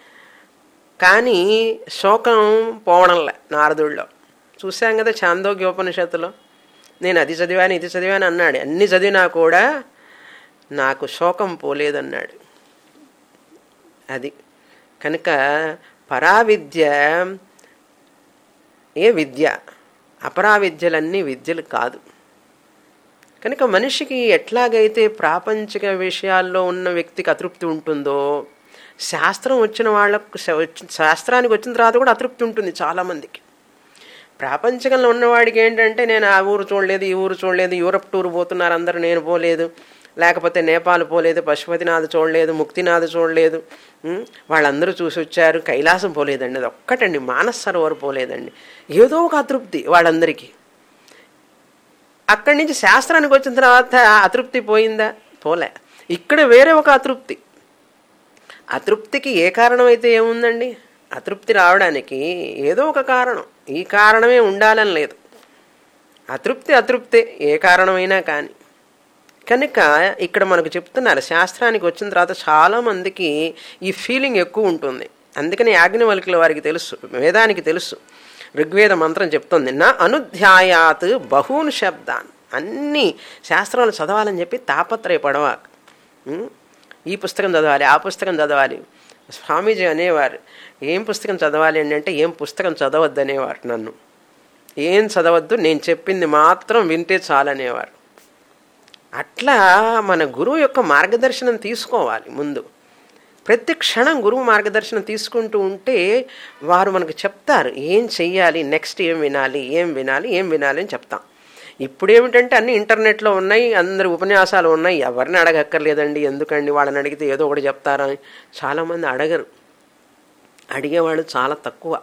కానీ శోకం పోవడంలే నారదుడిలో చూశాం కదా చాందోగ్యోపనిషత్తులో నేను అది చదివాను ఇది చదివాను అన్నాడు అన్ని చదివినా కూడా నాకు శోకం పోలేదన్నాడు అది కనుక పరావిద్య ఏ విద్య అపరావిద్యలన్నీ విద్యలు కాదు కనుక మనిషికి ఎట్లాగైతే ప్రాపంచిక విషయాల్లో ఉన్న వ్యక్తికి అతృప్తి ఉంటుందో శాస్త్రం వచ్చిన వాళ్ళకు శాస్త్రానికి వచ్చిన తర్వాత కూడా అతృప్తి ఉంటుంది చాలామందికి ప్రాపంచికంలో ఉన్నవాడికి ఏంటంటే నేను ఆ ఊరు చూడలేదు ఈ ఊరు చూడలేదు యూరప్ టూర్ పోతున్నారు అందరూ నేను పోలేదు లేకపోతే నేపాల్ పోలేదు పశుపతినాథ్ చూడలేదు ముక్తినాథ్ చూడలేదు ఉం? వాళ్ళందరూ చూసి వచ్చారు కైలాసం పోలేదండి అది ఒక్కటండి మానస సరోవర్ పోలేదండి ఏదో ఒక అతృప్తి వాళ్ళందరికీ అక్కడి నుంచి శాస్త్రానికి వచ్చిన తర్వాత అతృప్తి పోయిందా పోలే ఇక్కడ వేరే ఒక అతృప్తి అతృప్తికి ఏ కారణం అయితే ఏముందండి అతృప్తి రావడానికి ఏదో ఒక కారణం ఈ కారణమే ఉండాలని లేదు అతృప్తి అతృప్తే ఏ కారణమైనా కానీ కనుక ఇక్కడ మనకు చెప్తున్నారు శాస్త్రానికి వచ్చిన తర్వాత చాలామందికి ఈ ఫీలింగ్ ఎక్కువ ఉంటుంది అందుకని యాజ్ఞవల్కుల వారికి తెలుసు వేదానికి తెలుసు ఋగ్వేద మంత్రం చెప్తుంది నా అనుధ్యాయాత్ బహూన్ శబ్దాన్ అన్ని శాస్త్రాలు చదవాలని చెప్పి తాపత్రయపడవా ఉం? ఈ పుస్తకం చదవాలి ఆ పుస్తకం చదవాలి స్వామీజీ అనేవారు ఏం పుస్తకం చదవాలి అని అంటే ఏం పుస్తకం చదవద్దు అనేవారు నన్ను ఏం చదవద్దు నేను చెప్పింది మాత్రం వింటే చాలనేవారు అట్లా మన గురువు యొక్క మార్గదర్శనం తీసుకోవాలి ముందు ప్రతి క్షణం గురువు మార్గదర్శనం తీసుకుంటూ ఉంటే వారు మనకు చెప్తారు ఏం చెయ్యాలి నెక్స్ట్ ఏం వినాలి ఏం వినాలి ఏం వినాలి అని చెప్తాం ఇప్పుడు ఏమిటంటే అన్ని ఇంటర్నెట్లో ఉన్నాయి అందరి ఉపన్యాసాలు ఉన్నాయి ఎవరిని అడగక్కర్లేదండి ఎందుకండి వాళ్ళని అడిగితే ఏదో ఒకటి చెప్తారని చాలామంది అడగరు అడిగేవాళ్ళు చాలా తక్కువ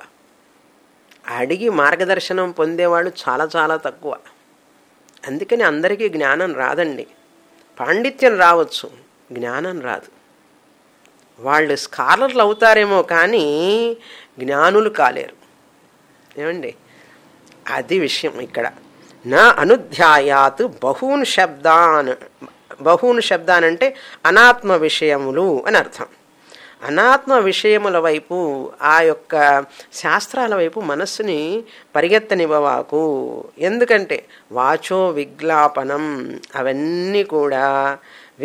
అడిగి మార్గదర్శనం పొందేవాళ్ళు చాలా చాలా తక్కువ అందుకని అందరికీ జ్ఞానం రాదండి పాండిత్యం రావచ్చు జ్ఞానం రాదు వాళ్ళు స్కాలర్లు అవుతారేమో కానీ జ్ఞానులు కాలేరు ఏమండి అది విషయం ఇక్కడ నా అనుధ్యాయాత్ బహూన్ శబ్దాన్ బహూన్ శబ్దాన్ అంటే అనాత్మ విషయములు అని అర్థం అనాత్మ విషయముల వైపు ఆ యొక్క శాస్త్రాల వైపు మనస్సుని పరిగెత్తనివ్వవాకు ఎందుకంటే వాచో విగ్లాపనం అవన్నీ కూడా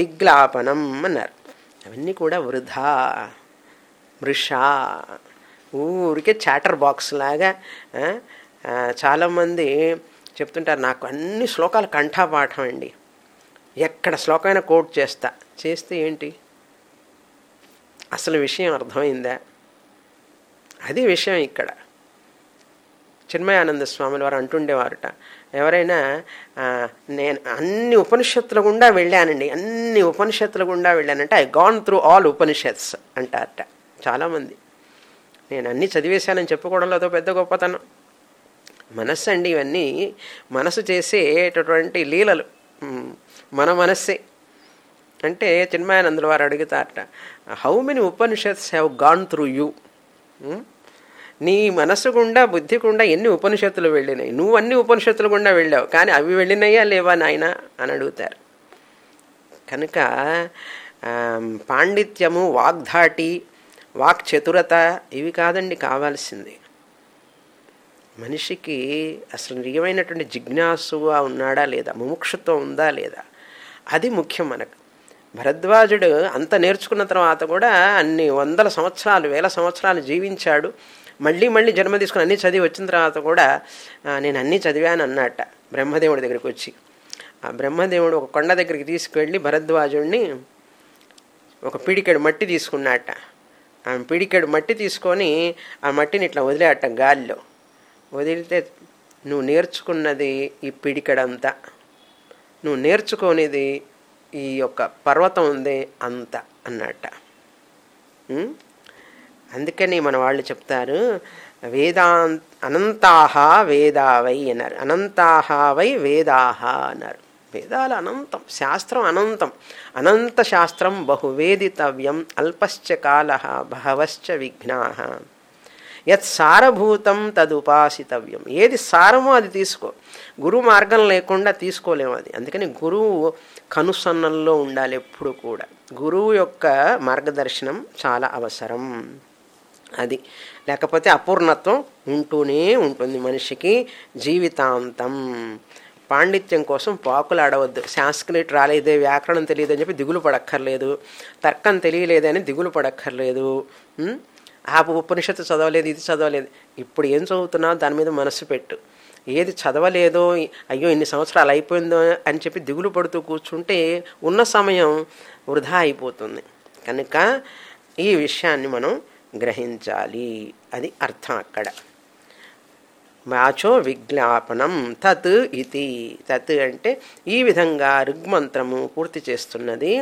విగ్లాపనం అన్నారు అవన్నీ కూడా వృధా మృష ఊరికే చాటర్ బాక్స్ లాగా ఆ, ఆ, చాలామంది చెప్తుంటారు నాకు అన్ని శ్లోకాలు కంఠాపాఠం అండి ఎక్కడ శ్లోకమైన కోట్ చేస్తా చేస్తే ఏంటి అసలు విషయం అర్థమైందా అది విషయం ఇక్కడ చిన్మయానంద స్వాముల వారు అంటుండేవారట ఎవరైనా ఆ, నేను అన్ని ఉపనిషత్తుల గుండా వెళ్ళానండి అన్ని ఉపనిషత్తుల గుండా వెళ్ళానంటే I gone through all Upanishads అంటారట చాలామంది నేను అన్నీ చదివేశానని చెప్పుకోవడంలో అదో పెద్ద గొప్పతనం మనస్సు అండి ఇవన్నీ మనసు చేసేటటువంటి లీలలు ఉమ్, మన మనస్సే అంటే చిన్మయానందుల వారు అడుగుతారట how many Upanishads have gone through you నీ మనస్సు గుండా బుద్ధి గుండా ఎన్ని ఉపనిషత్తులు వెళ్ళినాయి నువ్వు అన్ని ఉపనిషత్తులు గుండా వెళ్ళావు కానీ అవి వెళ్ళినాయా లేవా నాయన అని అడుగుతారు కనుక ఆమ్, పాండిత్యము వాగ్ధాటి వాక్ చతురత ఇవి కాదండి కావాల్సింది మనిషికి అసలు నిజమైనటువంటి జిజ్ఞాసుగా ఉన్నాడా లేదా ముముక్షుత్వం ఉందా లేదా అది ముఖ్యం మనకు భరద్వాజుడు అంత నేర్చుకున్న తర్వాత కూడా అన్ని వందల సంవత్సరాలు వేల సంవత్సరాలు జీవించాడు మళ్ళీ మళ్ళీ జన్మ తీసుకుని అన్నీ చదివి వచ్చిన తర్వాత కూడా "ఆ, నేను అన్నీ చదివాను అన్నట్ట బ్రహ్మదేవుడి దగ్గరికి వచ్చి ఆ బ్రహ్మదేవుడు ఒక కొండ దగ్గరికి తీసుకువెళ్ళి భరద్వాజుడిని ఒక పిడికెడు మట్టి తీసుకున్నట్ట ఆ పిడికెడు మట్టి తీసుకొని ఆ మట్టిని ఇట్లా వదిలేట గాలిలో వదిలితే నువ్వు నేర్చుకున్నది ఈ పిడికెడంతా నువ్వు నేర్చుకోనిది ఈ యొక్క పర్వతం ఉంది అంత అన్నట్ట ఉం? అందుకని మన వాళ్ళు చెప్తారు వేదాంత అనంతాహ వేదావై అన్నారు అనంతాహ వై వేదాహ అన్నారు వేదాలు అనంతం శాస్త్రం అనంతం అనంత శాస్త్రం బహువేదితవ్యం అల్పశ్చ కాల బహవశ్చ విఘ్నా యత్ సారభూతం తదుపాసితవ్యం ఏది సారమో అది తీసుకో గురువు మార్గం లేకుండా తీసుకోలేము అది అందుకని గురువు కనుసన్నల్లో ఉండాలి ఎప్పుడు కూడా గురువు యొక్క మార్గదర్శనం చాలా అవసరం అది లేకపోతే అపూర్ణత్వం ఉంటూనే ఉంటుంది మనిషికి జీవితాంతం పాండిత్యం కోసం పాకులాడవద్దు సాంస్క్రిట్ రాలేదే వ్యాకరణం తెలియదని చెప్పి దిగులు పడక్కర్లేదు తర్కం తెలియలేదని దిగులు పడక్కర్లేదు ఉం? ఆ ఉపనిషత్తు చదవలేదు ఇది చదవలేదు ఇప్పుడు ఏం చదువుతున్నావు దాని మీద మనసు పెట్టు ఏది చదవలేదో అయ్యో ఇన్ని సంవత్సరాలు అయిపోయిందో అని చెప్పి దిగులు పడుతూ కూర్చుంటే ఉన్న సమయం వృధా అయిపోతుంది కనుక ఈ విషయాన్ని మనం గ్రహించాలి అది అర్థం అక్కడ వాచో విజ్ఞాపనం తత్ ఇది తత్ అంటే ఈ విధంగా ఋగ్మంత్రము పూర్తి చేస్తున్నది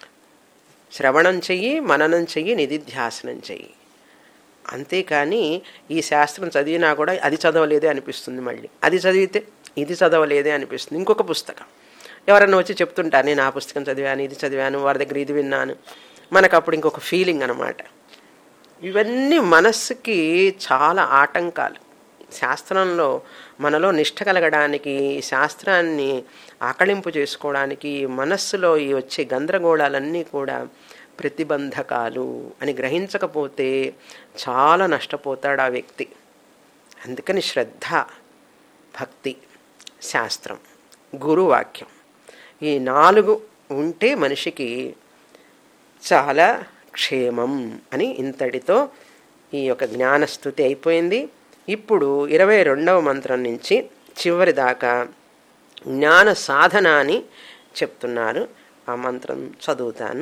శ్రవణం చెయ్యి మననం చెయ్యి నిధిధ్యాసనం చెయ్యి అంతేకాని ఈ శాస్త్రం చదివినా కూడా అది చదవలేదే అనిపిస్తుంది మళ్ళీ అది చదివితే ఇది చదవలేదే అనిపిస్తుంది ఇంకొక పుస్తకం ఎవరన్నా వచ్చి చెప్తుంటారు నేను ఆ పుస్తకం చదివాను ఇది చదివాను వారి దగ్గర ఇది విన్నాను మనకు అప్పుడు ఇంకొక ఫీలింగ్ అనమాట ఇవన్నీ మనస్సుకి చాలా ఆటంకాలు శాస్త్రంలో మనలో నిష్ట కలగడానికి శాస్త్రాన్ని ఆకళింపు చేసుకోవడానికి మనస్సులో ఈ వచ్చే గందరగోళాలన్నీ కూడా ప్రతిబంధకాలు అని గ్రహించకపోతే చాలా నష్టపోతాడు ఆ వ్యక్తి అందుకని శ్రద్ధ భక్తి శాస్త్రం గురువాక్యం ఈ నాలుగు ఉంటే మనిషికి చాలా క్షేమం అని ఇంతటితో ఈ యొక్క జ్ఞానస్థుతి అయిపోయింది ఇప్పుడు ఇరవై రెండవ మంత్రం నుంచి చివరి దాకా జ్ఞాన సాధన అని చెప్తున్నారు ఆ మంత్రం చదువుతాను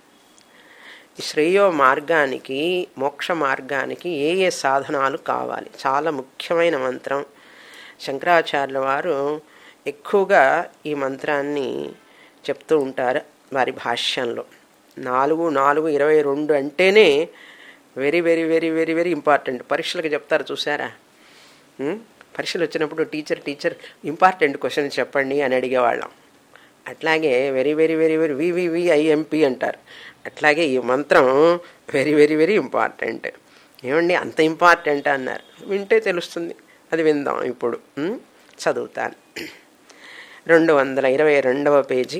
ఈ శ్రేయో మార్గానికి మోక్ష మార్గానికి ఏ ఏ సాధనాలు కావాలి చాలా ముఖ్యమైన మంత్రం శంకరాచార్యుల వారు ఎక్కువగా ఈ మంత్రాన్ని చెప్తూ ఉంటారు వారి భాష్యంలో నాలుగు నాలుగు ఇరవై రెండు అంటేనే very very very very very important పరీక్షలకు చెప్తారు చూసారా ఉం? పరీక్షలు వచ్చినప్పుడు టీచర్ టీచర్ ఇంపార్టెంట్ క్వశ్చన్ చెప్పండి అని అడిగేవాళ్ళం అట్లాగే very very very very VVVIMP అంటారు అట్లాగే ఈ మంత్రం వెరీ వెరీ వెరీ ఇంపార్టెంట్ ఏమండి అంత ఇంపార్టెంట్ అన్నారు వింటే తెలుస్తుంది అది విందాం ఇప్పుడు ఉం? చదువుతాను రెండు వందల ఇరవై రెండవ పేజీ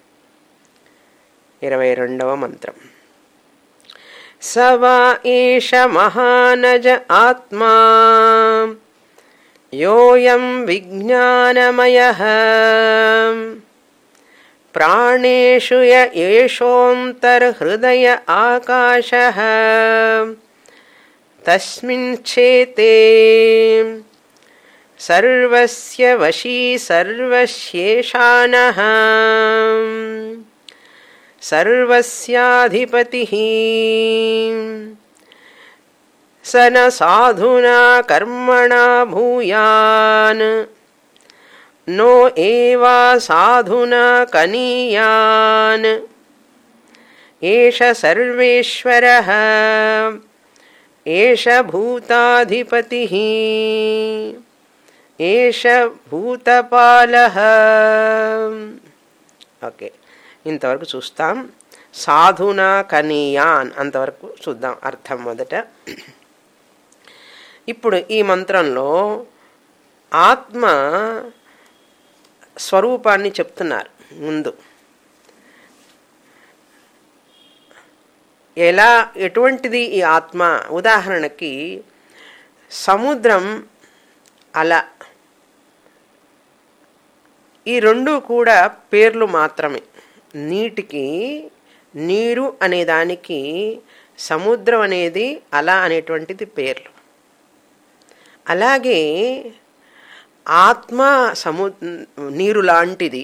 ఇరవై రెండవ మంత్రం సవా ఏష మహానజ ఆత్మా యోయం విజ్ఞానమయ ప్రాణేషు యేషోంతర్హృదయ ఆకాశ తస్మిన్ చేతే సర్వస్య వశీ సర్వశేషానః సర్వస్యాధిపతి స న సాధునా కర్మణా భూయాన్ నో ఏవా సాధునా కనీయాన్ ఏష సర్వేశ్వరः ఏష భూతాధిపతి ఏష భూతపాలః ఓకే ఇంతవరకు చూస్తాం సాధునా కనీయాన్ అంతవరకు చూద్దాం అర్థం మొదట ఇప్పుడు ఈ మంత్రంలో ఆత్మ స్వరూపాన్ని చెప్తున్నారు ముందు ఎలా ఎటువంటిది ఈ ఆత్మ ఉదాహరణకి సముద్రం అల ఈ రెండు కూడా పేర్లు మాత్రమే నీటికి నీరు అనే దానికి సముద్రం అనేది అల అనేటువంటిది పేర్లు అలాగే ఆత్మ సము నీరు లాంటిది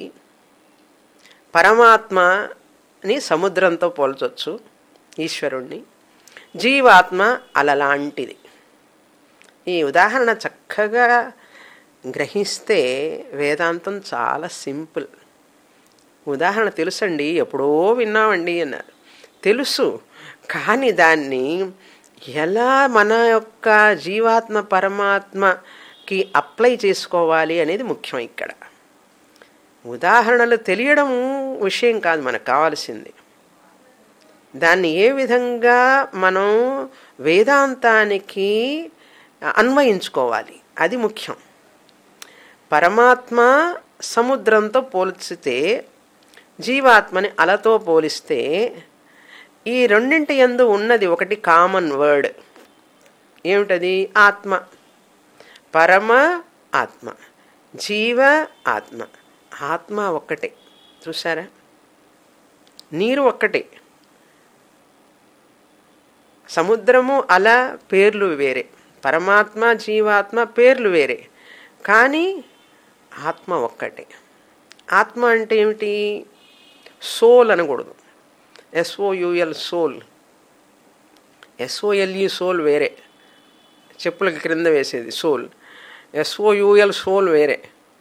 పరమాత్మని సముద్రంతో పోల్చొచ్చు ఈశ్వరుణ్ణి జీవాత్మ అలలాంటిది ఈ ఉదాహరణ చక్కగా గ్రహిస్తే వేదాంతం చాలా సింపుల్ ఉదాహరణ తెలుసండి ఎప్పుడో విన్నామండి అన్నారు తెలుసు కానీ దాన్ని ఎలా మన యొక్క జీవాత్మ పరమాత్మకి అప్లై చేసుకోవాలి అనేది ముఖ్యం ఇక్కడ ఉదాహరణలు తెలియడం విషయం కాదు మనకు కావాల్సింది దాన్ని ఏ విధంగా మనం వేదాంతానికి అన్వయించుకోవాలి అది ముఖ్యం పరమాత్మ సముద్రంతో పోల్చితే జీవాత్మని అలతో పోలిస్తే ఈ రెండింటి ఎందు ఉన్నది ఒకటి కామన్ వర్డ్ ఏమిటది ఆత్మ పరమ ఆత్మ జీవ ఆత్మ ఆత్మ ఒక్కటే చూసారా నీరు ఒక్కటే సముద్రము అల పేర్లు వేరే పరమాత్మ జీవాత్మ పేర్లు వేరే కానీ ఆత్మ ఒక్కటే ఆత్మ అంటే ఏమిటి సోల్ అనకూడదు ఎస్ఓయుఎల్ సోల్ ఎస్ఓఎల్ఈ సోల్ వేరే చెప్పులకి క్రింద వేసేది సోల్ ఎస్ఓయుఎల్ సోల్ వేరే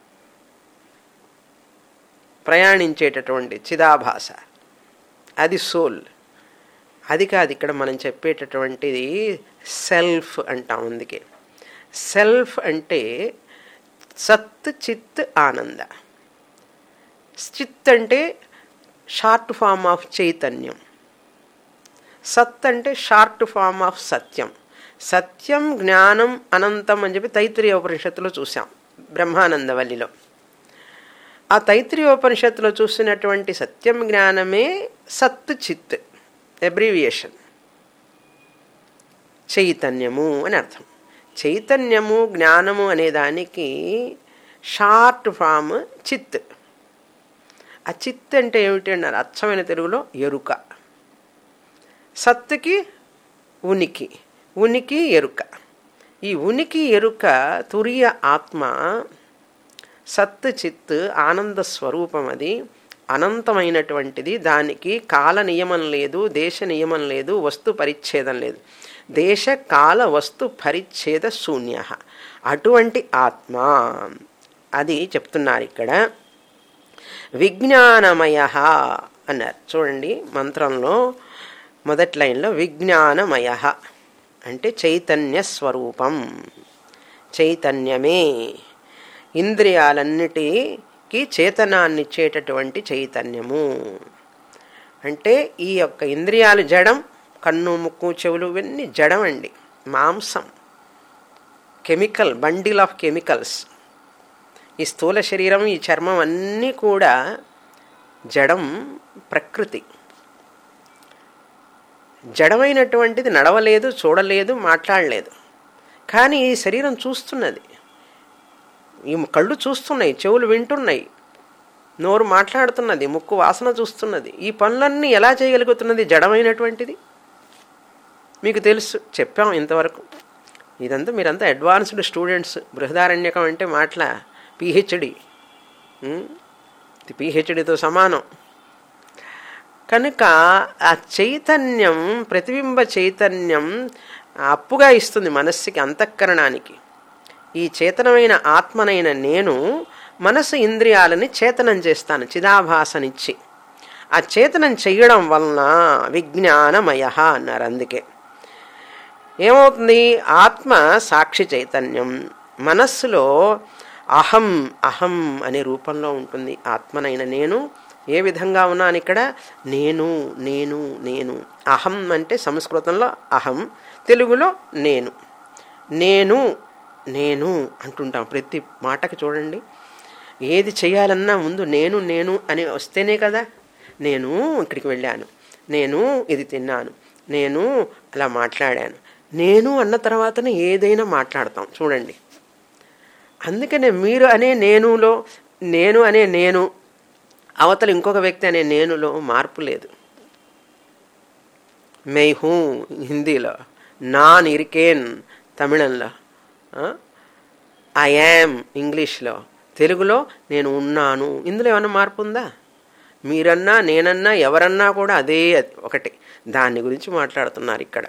ప్రయాణించేటటువంటి చిదాభాష అది సోల్ అది కాదు ఇక్కడ మనం చెప్పేటటువంటిది సెల్ఫ్ అంటాం అందుకే సెల్ఫ్ అంటే సత్ చిత్ ఆనంద చిత్ అంటే షార్ట్ ఫామ్ ఆఫ్ చైతన్యం సత్ అంటే షార్ట్ ఫామ్ ఆఫ్ సత్యం సత్యం జ్ఞానం అనంతం అని చెప్పి తైత్రీయ ఉపనిషత్తులో చూసాం బ్రహ్మానందవల్లిలో ఆ తైత్రీయోపనిషత్తులో చూసినటువంటి సత్యం జ్ఞానమే సత్ చిత్ ఎబ్రివియేషన్ చైతన్యము అని అర్థం చైతన్యము జ్ఞానము అనే దానికి షార్ట్ ఫామ్ చిత్ ఆ చిత్ అంటే ఏమిటి అన్నారు అచ్చమైన తెలుగులో ఎరుక సత్తుకి ఉనికి ఉనికి ఎరుక ఈ ఉనికి ఎరుక తురియ ఆత్మ సత్ చిత్ ఆనంద స్వరూపం అది అనంతమైనటువంటిది దానికి కాల నియమం లేదు దేశ నియమం లేదు వస్తు పరిచ్ఛేదం లేదు దేశ కాల వస్తు పరిచ్ఛేద శూన్య అటువంటి ఆత్మ అది చెప్తున్నారు ఇక్కడ విజ్ఞానమయ అన్నారు చూడండి మంత్రంలో మొదటి లైన్లో విజ్ఞానమయ అంటే చైతన్య స్వరూపం చైతన్యమే ఇంద్రియాలన్నిటికీ చేతనాన్నిచ్చేటటువంటి చైతన్యము అంటే ఈ యొక్క ఇంద్రియాలు జడం కన్ను ముక్కు చెవులు ఇవన్నీ జడం అండి మాంసం కెమికల్ బండిల్ ఆఫ్ కెమికల్స్ ఈ స్థూల శరీరం ఈ చర్మం అన్నీ కూడా జడం ప్రకృతి జడమైనటువంటిది నడవలేదు చూడలేదు మాట్లాడలేదు కానీ ఈ శరీరం చూస్తున్నది ఈ కళ్ళు చూస్తున్నాయి చెవులు వింటున్నాయి నోరు మాట్లాడుతున్నది ముక్కు వాసన చూస్తున్నది ఈ పనులన్నీ ఎలా చేయగలుగుతున్నది జడమైనటువంటిది మీకు తెలుసు చెప్పాం ఇంతవరకు ఇదంతా మీరంతా అడ్వాన్స్డ్ స్టూడెంట్స్ బృహదారణ్యకం అంటే మాటల పిహెచ్డి ఇది పిహెచ్డితో సమానం కనుక ఆ చైతన్యం ప్రతిబింబ చైతన్యం అప్పుగా ఇస్తుంది మనస్సుకి అంతఃకరణానికి ఈ చేతనమైన ఆత్మనైన నేను మనసు ఇంద్రియాలని చేతనం చేస్తాను చిదాభాసనిచ్చి ఆ చేతనం చెయ్యడం వలన విజ్ఞానమయ అన్నారు అందుకే ఏమవుతుంది ఆత్మ సాక్షి చైతన్యం మనస్సులో అహం అహం అనే రూపంలో ఉంటుంది ఆత్మనైన నేను ఏ విధంగా ఉన్నాను ఇక్కడ నేను నేను నేను అహం అంటే సంస్కృతంలో అహం తెలుగులో నేను నేను నేను అంటుంటాం ప్రతి మాటకి చూడండి ఏది చేయాలన్నా ముందు నేను నేను అని వస్తేనే కదా నేను ఇక్కడికి వెళ్ళాను నేను ఇది తిన్నాను నేను అలా మాట్లాడాను నేను అన్న తర్వాతనే ఏదైనా మాట్లాడతాం చూడండి అందుకనే మీరు అనే నేనులో నేను అనే నేను అవతల ఇంకొక వ్యక్తి అనే నేనులో మార్పు లేదు మై హూ హిందీలో నాన్ ఇరికేన్ తమిళంలో ఐ యామ్ ఇంగ్లీష్లో తెలుగులో నేను ఉన్నాను ఇందులో ఏమైనా మార్పు ఉందా మీరన్నా నేనన్నా ఎవరన్నా కూడా అదే ఒకటి దాని గురించి మాట్లాడుతున్నారు ఇక్కడ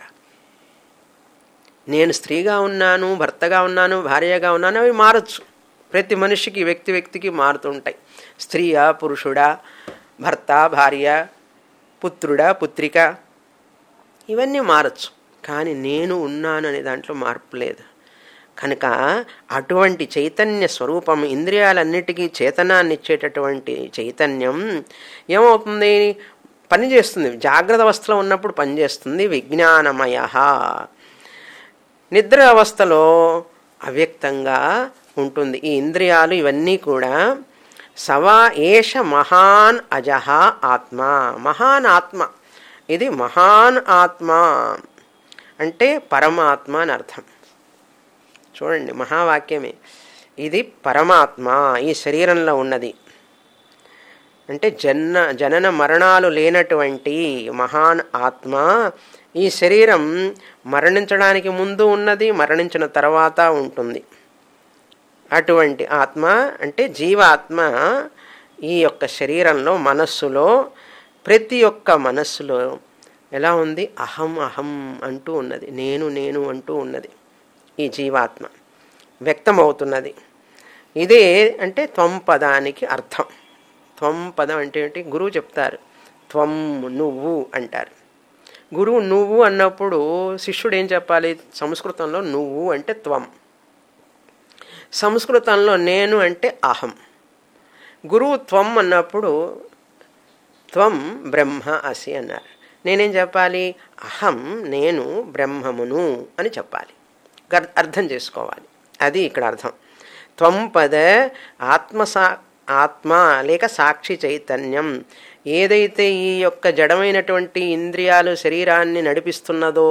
నేను స్త్రీగా ఉన్నాను భర్తగా ఉన్నాను భార్యగా ఉన్నాను అవి మారచ్చు ప్రతి మనిషికి వ్యక్తి వ్యక్తికి మారుతుంటాయి స్త్రీయా పురుషుడా భర్త భార్య పుత్రుడా పుత్రిక ఇవన్నీ మారచ్చు కానీ నేను ఉన్నాను అనే దాంట్లో మార్పు లేదు కనుక అటువంటి చైతన్య స్వరూపం ఇంద్రియాలన్నిటికీ చేతనాన్ని ఇచ్చేటటువంటి చైతన్యం ఏమవుతుంది పనిచేస్తుంది జాగ్రత్త అవస్థలో ఉన్నప్పుడు పనిచేస్తుంది విజ్ఞానమయ నిద్ర అవస్థలో అవ్యక్తంగా ఉంటుంది ఈ ఇంద్రియాలు ఇవన్నీ కూడా సవా ఏష మహాన్ అజహ ఆత్మ మహాన్ ఆత్మ ఇది మహాన్ ఆత్మ అంటే పరమాత్మ అని అర్థం చూడండి మహావాక్యమే ఇది పరమాత్మ ఈ శరీరంలో ఉన్నది అంటే జన్న జనన మరణాలు లేనటువంటి మహాన్ ఆత్మ ఈ శరీరం మరణించడానికి ముందు ఉన్నది మరణించిన తర్వాత ఉంటుంది అటువంటి ఆత్మ అంటే జీవాత్మ ఈ యొక్క శరీరంలో మనస్సులో ప్రతి ఒక్క మనస్సులో ఎలా ఉంది అహం అహం అంటూ ఉన్నది నేను నేను అంటూ ఉన్నది ఈ జీవాత్మ వ్యక్తమవుతున్నది ఇదే అంటే త్వం పదానికి అర్థం త్వం పదం అంటే ఏంటి గురువు చెప్తారు త్వం నువ్వు అంటారు గురువు నువ్వు అన్నప్పుడు శిష్యుడు ఏం చెప్పాలి సంస్కృతంలో నువ్వు అంటే త్వం సంస్కృతంలో నేను అంటే అహం గురువు త్వం అన్నప్పుడు త్వం బ్రహ్మ అసి అన్నారు నేనేం చెప్పాలి అహం నేను బ్రహ్మమును అని చెప్పాలి అర్థం చేసుకోవాలి అది ఇక్కడ అర్థం త్వం పద ఆత్మసా ఆత్మ లేక సాక్షి చైతన్యం ఏదైతే ఈ యొక్క జడమైనటువంటి ఇంద్రియాలు శరీరాన్ని నడిపిస్తున్నదో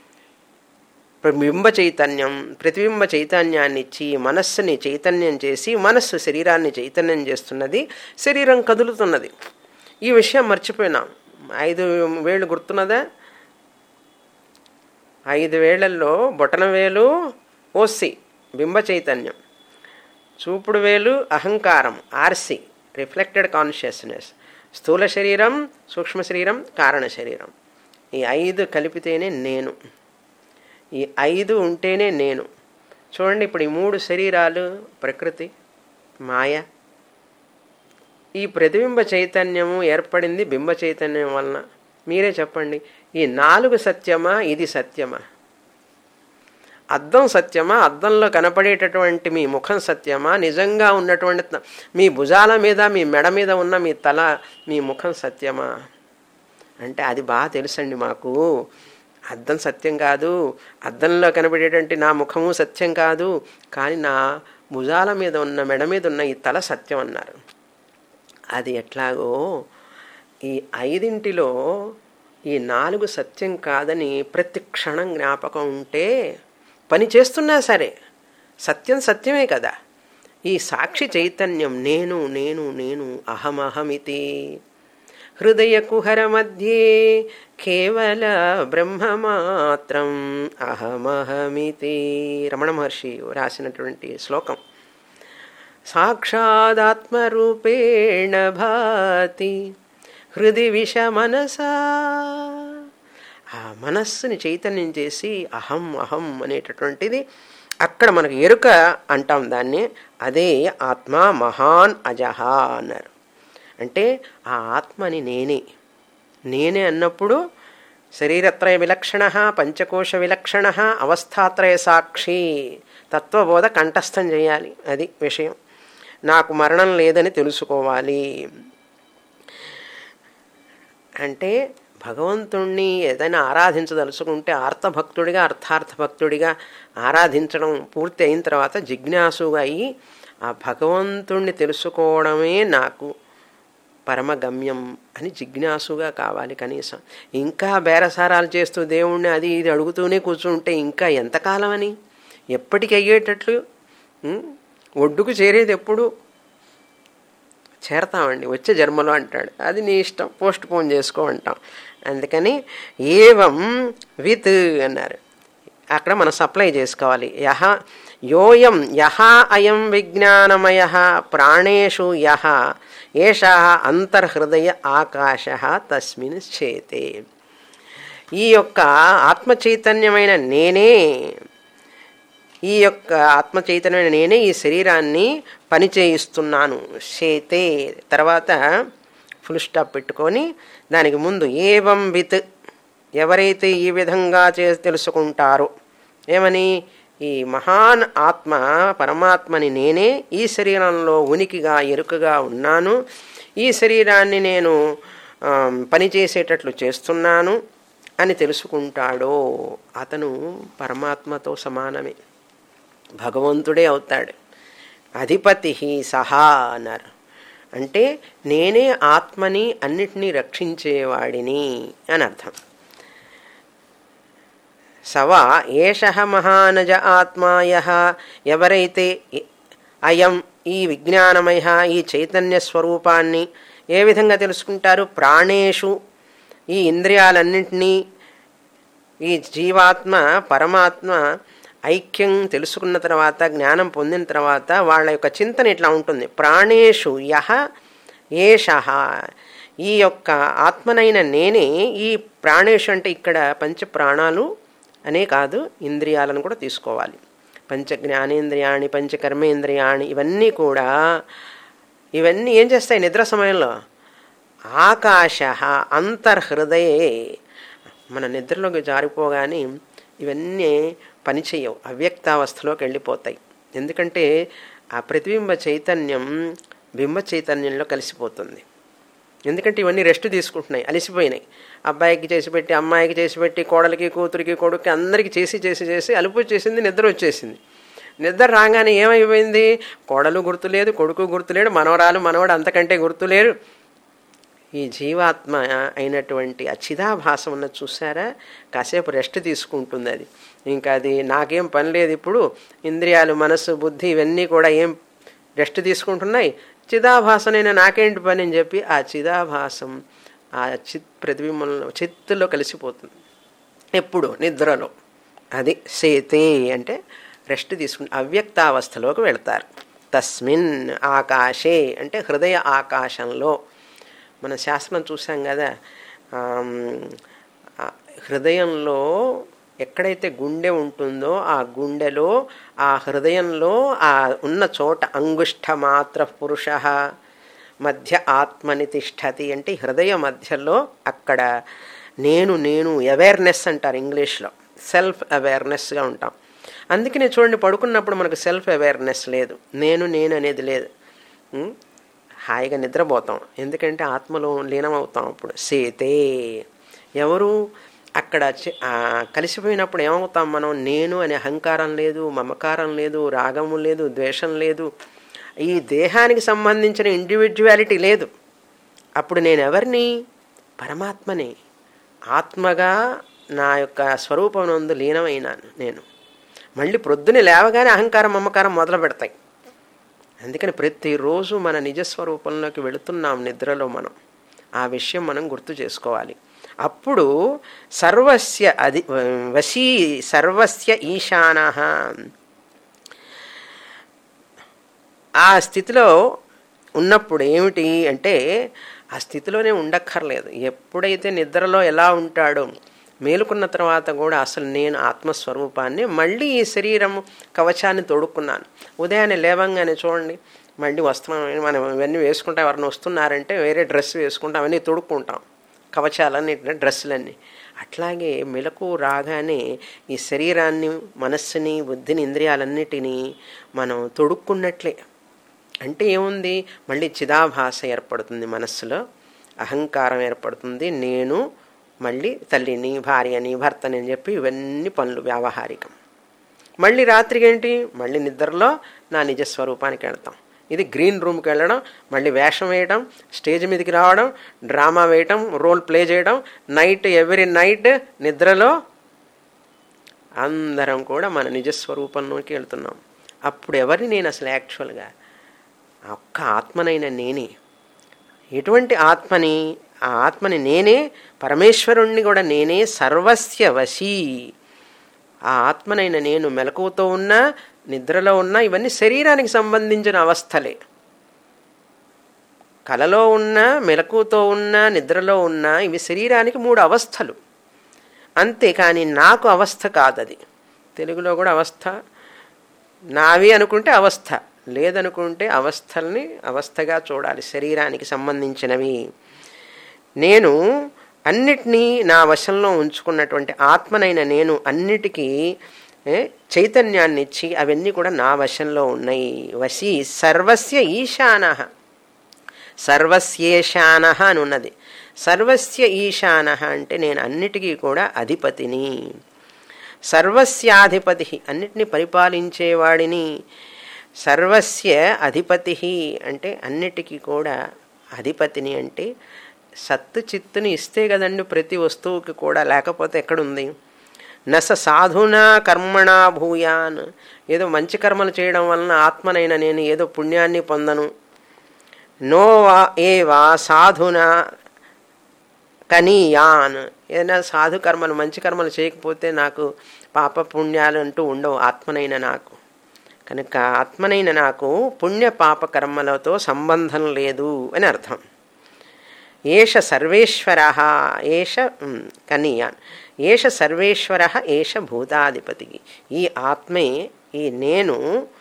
బింబ చైతన్యం ప్రతిబింబ చైతన్యాన్ని ఇచ్చి మనస్సుని చైతన్యం చేసి మనస్సు శరీరాన్ని చైతన్యం చేస్తున్నది శరీరం కదులుతున్నది ఈ విషయం మర్చిపోయినాం ఐదు వేళ్ళు గుర్తున్నదా ఐదు వేళ్లలో బొటన వేలు ఓసి బింబ చైతన్యం చూపుడు వేలు అహంకారం ఆర్సి రిఫ్లెక్టెడ్ కాన్షియస్నెస్ స్థూల శరీరం సూక్ష్మ శరీరం కారణ శరీరం ఈ ఐదు కలిపితేనే నేను ఈ ఐదు ఉంటేనే నేను చూడండి ఇప్పుడు ఈ మూడు శరీరాలు ప్రకృతి మాయ ఈ ప్రతిబింబ చైతన్యము ఏర్పడింది బింబ చైతన్యం వలన మీరే చెప్పండి ఈ నాలుగు సత్యమా ఇది సత్యమా అద్దం సత్యమా అద్దంలో కనపడేటటువంటి మీ ముఖం సత్యమా నిజంగా ఉన్నటువంటి మీ భుజాల మీద మీ మెడ మీద ఉన్న మీ తల మీ ముఖం సత్యమా అంటే అది బాగా తెలుసండి మాకు అద్దం సత్యం కాదు అద్దంలో కనబడేటువంటి నా ముఖము సత్యం కాదు కానీ నా భుజాల మీద ఉన్న మెడ మీద ఉన్న ఈ తల సత్యం అన్నారు అది ఎట్లాగో ఈ ఐదింటిలో ఈ నాలుగు సత్యం కాదని ప్రతి క్షణం జ్ఞాపకం ఉంటే పని చేస్తున్నా సరే సత్యం సత్యమే కదా ఈ సాక్షి చైతన్యం నేను నేను నేను అహమహమితి హృదయ కుహర మధ్యే కేవల బ్రహ్మమాత్రం అహమహమితి రమణ మహర్షి రాసినటువంటి శ్లోకం సాక్షాదాత్మరూపేణ భాతి హృది విష మనసా ఆ మనస్సుని చైతన్యం చేసి అహం అహం అనేటటువంటిది అక్కడ మనకు ఎరుక అంటాం దాన్ని అదే ఆత్మ మహాన్ అజహ అన్నారు అంటే ఆ ఆత్మని నేనే నేనే అన్నప్పుడు శరీరత్రయ విలక్షణ పంచకోశ విలక్షణ అవస్థాత్రయ సాక్షి తత్వబోధ కంఠస్థం చేయాలి అది విషయం నాకు మరణం లేదని తెలుసుకోవాలి అంటే భగవంతుణ్ణి ఏదైనా ఆరాధించదలుచుకుంటే ఆర్తభక్తుడిగా అర్థార్థభక్తుడిగా ఆరాధించడం పూర్తి అయిన తర్వాత జిజ్ఞాసుగా అయి ఆ భగవంతుణ్ణి తెలుసుకోవడమే నాకు పరమగమ్యం అని జిజ్ఞాసుగా కావాలి కనీసం ఇంకా బేరసారాలు చేస్తూ దేవుణ్ణి అది ఇది అడుగుతూనే కూర్చుంటే ఇంకా ఎంతకాలం అని ఎప్పటికి అయ్యేటట్లు ఉం? ఒడ్డుకు చేరేది ఎప్పుడు చేరతామండి వచ్చే జన్మలో అంటాడు అది నీ ఇష్టం పోస్ట్ పోన్ చేసుకో అంటాం అందుకని ఏవం విత్ అన్నారు అక్కడ మనం సప్లై చేసుకోవాలి యహ యోయం యహ అయం విజ్ఞానమయ ప్రాణేషు యహ ఏష అంతర్హృదయ ఆకాశ తస్మిన్ చేతే ఈ యొక్క ఆత్మ చైతన్యమైన నేనే ఈ యొక్క ఆత్మ చైతన్యమైన నేనే ఈ శరీరాన్ని పనిచేయిస్తున్నాను చేతే తర్వాత ఫుల్ స్టాప్ పెట్టుకొని దానికి ముందు ఏవం విత్ ఎవరైతే ఈ విధంగా చే తెలుసుకుంటారో ఏమని ఈ మహాన్ ఆత్మ పరమాత్మని నేనే ఈ శరీరంలో ఉనికిగా ఎరుకగా ఉన్నాను ఈ శరీరాన్ని నేను ఆ, పనిచేసేటట్లు చేస్తున్నాను అని తెలుసుకుంటాడో అతను పరమాత్మతో సమానమే భగవంతుడే అవుతాడు అధిపతి సహా అన్నారు అంటే నేనే ఆత్మని అన్నిటినీ రక్షించేవాడిని అని అర్థం సవా ఏష మహానజ ఆత్మాయ ఎవరైతే ఇ- అయం ఈ విజ్ఞానమయ ఈ చైతన్య స్వరూపాన్ని ఏ విధంగా తెలుసుకుంటారు ప్రాణేషు ఈ ఇంద్రియాలన్నింటినీ ఈ జీవాత్మ పరమాత్మ ఐక్యం తెలుసుకున్న తర్వాత జ్ఞానం పొందిన తర్వాత వాళ్ళ యొక్క చింతన ఇట్లా ఉంటుంది ప్రాణేషు యహ ఏష ఈ యొక్క ఆత్మనైన నేనే ఈ ప్రాణేషు అంటే ఇక్కడ పంచ ప్రాణాలు అనే కాదు ఇంద్రియాలను కూడా తీసుకోవాలి పంచ జ్ఞానేంద్రియాణి పంచ కర్మేంద్రియాణి ఇవన్నీ కూడా ఇవన్నీ ఏం చేస్తాయి నిద్ర సమయంలో ఆకాశ అంతర్హృదయే మన నిద్రలోకి జారిపోగానే ఇవన్నీ పనిచేయవు అవ్యక్తావస్థలోకి వెళ్ళిపోతాయి ఎందుకంటే ఆ ప్రతిబింబ చైతన్యం బింబ చైతన్యంలో కలిసిపోతుంది ఎందుకంటే ఇవన్నీ రెస్ట్ తీసుకుంటున్నాయి అలసిపోయినాయి అబ్బాయికి చేసి పెట్టి అమ్మాయికి చేసి పెట్టి కోడలికి కూతురికి కొడుక్కి అందరికీ చేసి చేసి చేసి అలుపు వచ్చేసింది నిద్ర వచ్చేసింది నిద్ర రాగానే ఏమైపోయింది కోడలు గుర్తులేదు కొడుకు గుర్తులేడు మనవరాలు మనవడు అంతకంటే గుర్తులేరు ఈ జీవాత్మ అయినటువంటి ఆ చిదాభాసం ఉన్నది చూసారా కాసేపు రెస్ట్ తీసుకుంటుంది అది ఇంకా అది నాకేం పని లేదు ఇప్పుడు ఇంద్రియాలు మనసు బుద్ధి ఇవన్నీ కూడా ఏం రెస్ట్ తీసుకుంటున్నాయి చిదాభాసనైన నాకేంటి పని అని చెప్పి ఆ చిదాభాసం ఆ చిత్ ప్రతిబింబంలో చిత్తులో కలిసిపోతుంది ఎప్పుడు నిద్రలో అది సేతే అంటే రెస్ట్ తీసుకుని అవ్యక్తావస్థలోకి వెళ్తారు తస్మిన్ ఆకాశే అంటే హృదయ ఆకాశంలో మన శాస్త్రం చూసాం కదా ఆమ్, ఆ హృదయంలో ఎక్కడైతే గుండె ఉంటుందో ఆ గుండెలో ఆ హృదయంలో ఆ ఉన్న చోట అంగుష్ట మాత్ర పురుష మధ్య ఆత్మని తిష్టతి అంటే హృదయ మధ్యలో అక్కడ నేను నేను అవేర్నెస్ అంటారు ఇంగ్లీష్లో సెల్ఫ్ అవేర్నెస్గా ఉంటాం అందుకనే చూడండి పడుకున్నప్పుడు మనకు సెల్ఫ్ అవేర్నెస్ లేదు నేను నేను అనేది లేదు ఉం? హాయిగా నిద్రపోతాం ఎందుకంటే ఆత్మలో లీనమవుతాం అప్పుడు సేతే ఎవరు అక్కడ చి- ఆ, కలిసిపోయినప్పుడు ఏమవుతాం మనం నేను అనే అహంకారం లేదు మమకారం లేదు రాగము లేదు ద్వేషం లేదు ఈ దేహానికి సంబంధించిన ఇండివిజువాలిటీ లేదు అప్పుడు నేను ఎవరిని పరమాత్మని ఆత్మగా నా యొక్క స్వరూపం నందు లీనమైనాను నేను మళ్ళీ ప్రొద్దున లేవగానే అహంకారం మమకారం మొదలు పెడతాయి అందుకని ప్రతిరోజు మన నిజస్వరూపంలోకి వెళుతున్నాం నిద్రలో మనం ఆ విషయం మనం గుర్తు చేసుకోవాలి అప్పుడు సర్వస్య అధి వశీ సర్వస్య ఈశాన ఆ స్థితిలో ఉన్నప్పుడు ఏమిటి అంటే ఆ స్థితిలోనే ఉండక్కర్లేదు ఎప్పుడైతే నిద్రలో ఎలా ఉంటాడో మేలుకున్న తర్వాత కూడా అసలు నేను ఆత్మస్వరూపాన్ని మళ్ళీ ఈ శరీరం కవచాన్ని తొడుక్కున్నాను ఉదయాన్నే లేవంగానే చూడండి మళ్ళీ వస్త్రం మనం ఇవన్నీ వేసుకుంటాం ఎవరైనా వస్తున్నారంటే వేరే డ్రెస్ వేసుకుంటాం అవన్నీ తొడుక్కుంటాం కవచాలన్నీ డ్రెస్సులన్నీ అట్లాగే మెలకు రాగానే ఈ శరీరాన్ని మనస్సుని బుద్ధిని ఇంద్రియాలన్నిటినీ మనం తొడుక్కున్నట్లే అంటే ఏముంది మళ్ళీ చిదాభాస ఏర్పడుతుంది మనస్సులో అహంకారం ఏర్పడుతుంది నేను మళ్ళీ తల్లిని భార్యని భర్తని అని చెప్పి ఇవన్నీ పనులు వ్యావహారికం మళ్ళీ రాత్రికి ఏంటి మళ్ళీ నిద్రలో నా నిజస్వరూపానికి వెళ్తాం ఇది గ్రీన్ రూమ్కి వెళ్ళడం మళ్ళీ వేషం వేయడం స్టేజ్ మీదకి రావడం డ్రామా వేయటం రోల్ ప్లే చేయడం నైట్ ఎవ్రీ నైట్ నిద్రలో అందరం కూడా మన నిజస్వరూపంలోకి వెళ్తున్నాం అప్పుడు ఎవరిని నేను అసలు యాక్చువల్గా ఒక్క ఆత్మనైన నేనే ఎటువంటి ఆత్మని ఆ ఆత్మని నేనే పరమేశ్వరుణ్ణి కూడా నేనే సర్వస్య వశీ ఆ ఆత్మనైన నేను మెలకువతో ఉన్నా నిద్రలో ఉన్నా ఇవన్నీ శరీరానికి సంబంధించిన అవస్థలే కలలో ఉన్న మెలకువతో ఉన్న నిద్రలో ఉన్న ఇవి శరీరానికి మూడు అవస్థలు అంతేకాని నాకు అవస్థ కాదది తెలుగులో కూడా అవస్థ నావి అనుకుంటే అవస్థ లేదనుకుంటే అవస్థల్ని అవస్థగా చూడాలి శరీరానికి సంబంధించినవి నేను అన్నిటినీ నా వశంలో ఉంచుకున్నటువంటి ఆత్మనైన నేను అన్నిటికీ చైతన్యాన్ని ఇచ్చి అవన్నీ కూడా నా వశంలో ఉన్నాయి వశీ సర్వస్య ఈశాన సర్వస్యేశాన అని ఉన్నది సర్వస్య ఈశాన అంటే నేను అన్నిటికీ కూడా అధిపతిని సర్వస్యాధిపతి అన్నిటిని పరిపాలించేవాడిని సర్వస్య అధిపతి అంటే అన్నిటికీ కూడా అధిపతిని అంటే సత్తు చిత్తుని ఇస్తే కదండి ప్రతి వస్తువుకి కూడా లేకపోతే ఎక్కడుంది నస సాధునా కర్మణా భూయాన్ ఏదో మంచి కర్మలు చేయడం వలన ఆత్మనైన నేను ఏదో పుణ్యాన్ని పొందను నో వా ఏ వా సాధునా కనీయాన్ ఏదైనా సాధు కర్మలు మంచి కర్మలు చేయకపోతే నాకు పాప పుణ్యాలు అంటూ ఉండవు ఆత్మనైన నాకు కనుక ఆత్మనైన నాకు పుణ్య పాప కర్మలతో సంబంధం లేదు అని అర్థం ఏష సర్వేశ్వర ఏష కనీయాన్ ఏష సర్వేశ్వర ఏష భూతాధిపతి ఈ ఆత్మే ఈ నేను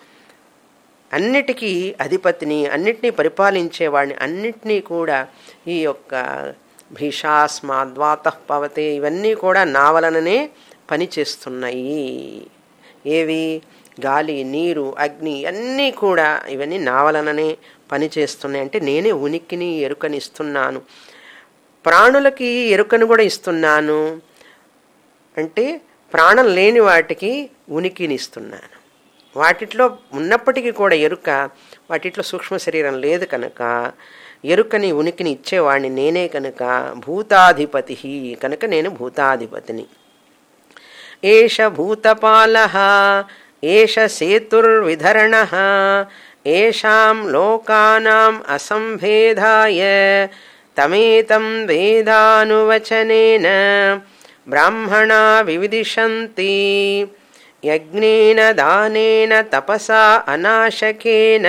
అన్నిటికీ అధిపతిని అన్నిటినీ పరిపాలించేవాడిని అన్నిటినీ కూడా ఈ యొక్క భీషాస్మాద్వాత పవతే ఇవన్నీ కూడా నా వలననే పనిచేస్తున్నాయి ఏవి గాలి నీరు అగ్ని అన్నీ కూడా ఇవన్నీ నా వలననే పనిచేస్తున్నాయి అంటే నేనే ఉనికిని ఎరుకని ఇస్తున్నాను ప్రాణులకి ఎరుకను కూడా ఇస్తున్నాను అంటే ప్రాణం లేని వాటికి ఉనికిని ఇస్తున్నాను వాటిట్లో ఉన్నప్పటికీ కూడా ఎరుక వాటిట్లో సూక్ష్మ శరీరం లేదు కనుక ఎరుకని ఉనికిని ఇచ్చేవాడిని నేనే కనుక భూతాధిపతి కనుక నేను భూతాధిపతిని ఏష భూతపాల ఏష సేతుర్విధరణ ఏషాం లోకానాం అసంభేదాయ తమేతం వేదానువచనేన బ్రాహ్మణా వివిదిశంతి యజ్ఞేన దానేన తపసా అనాశకేన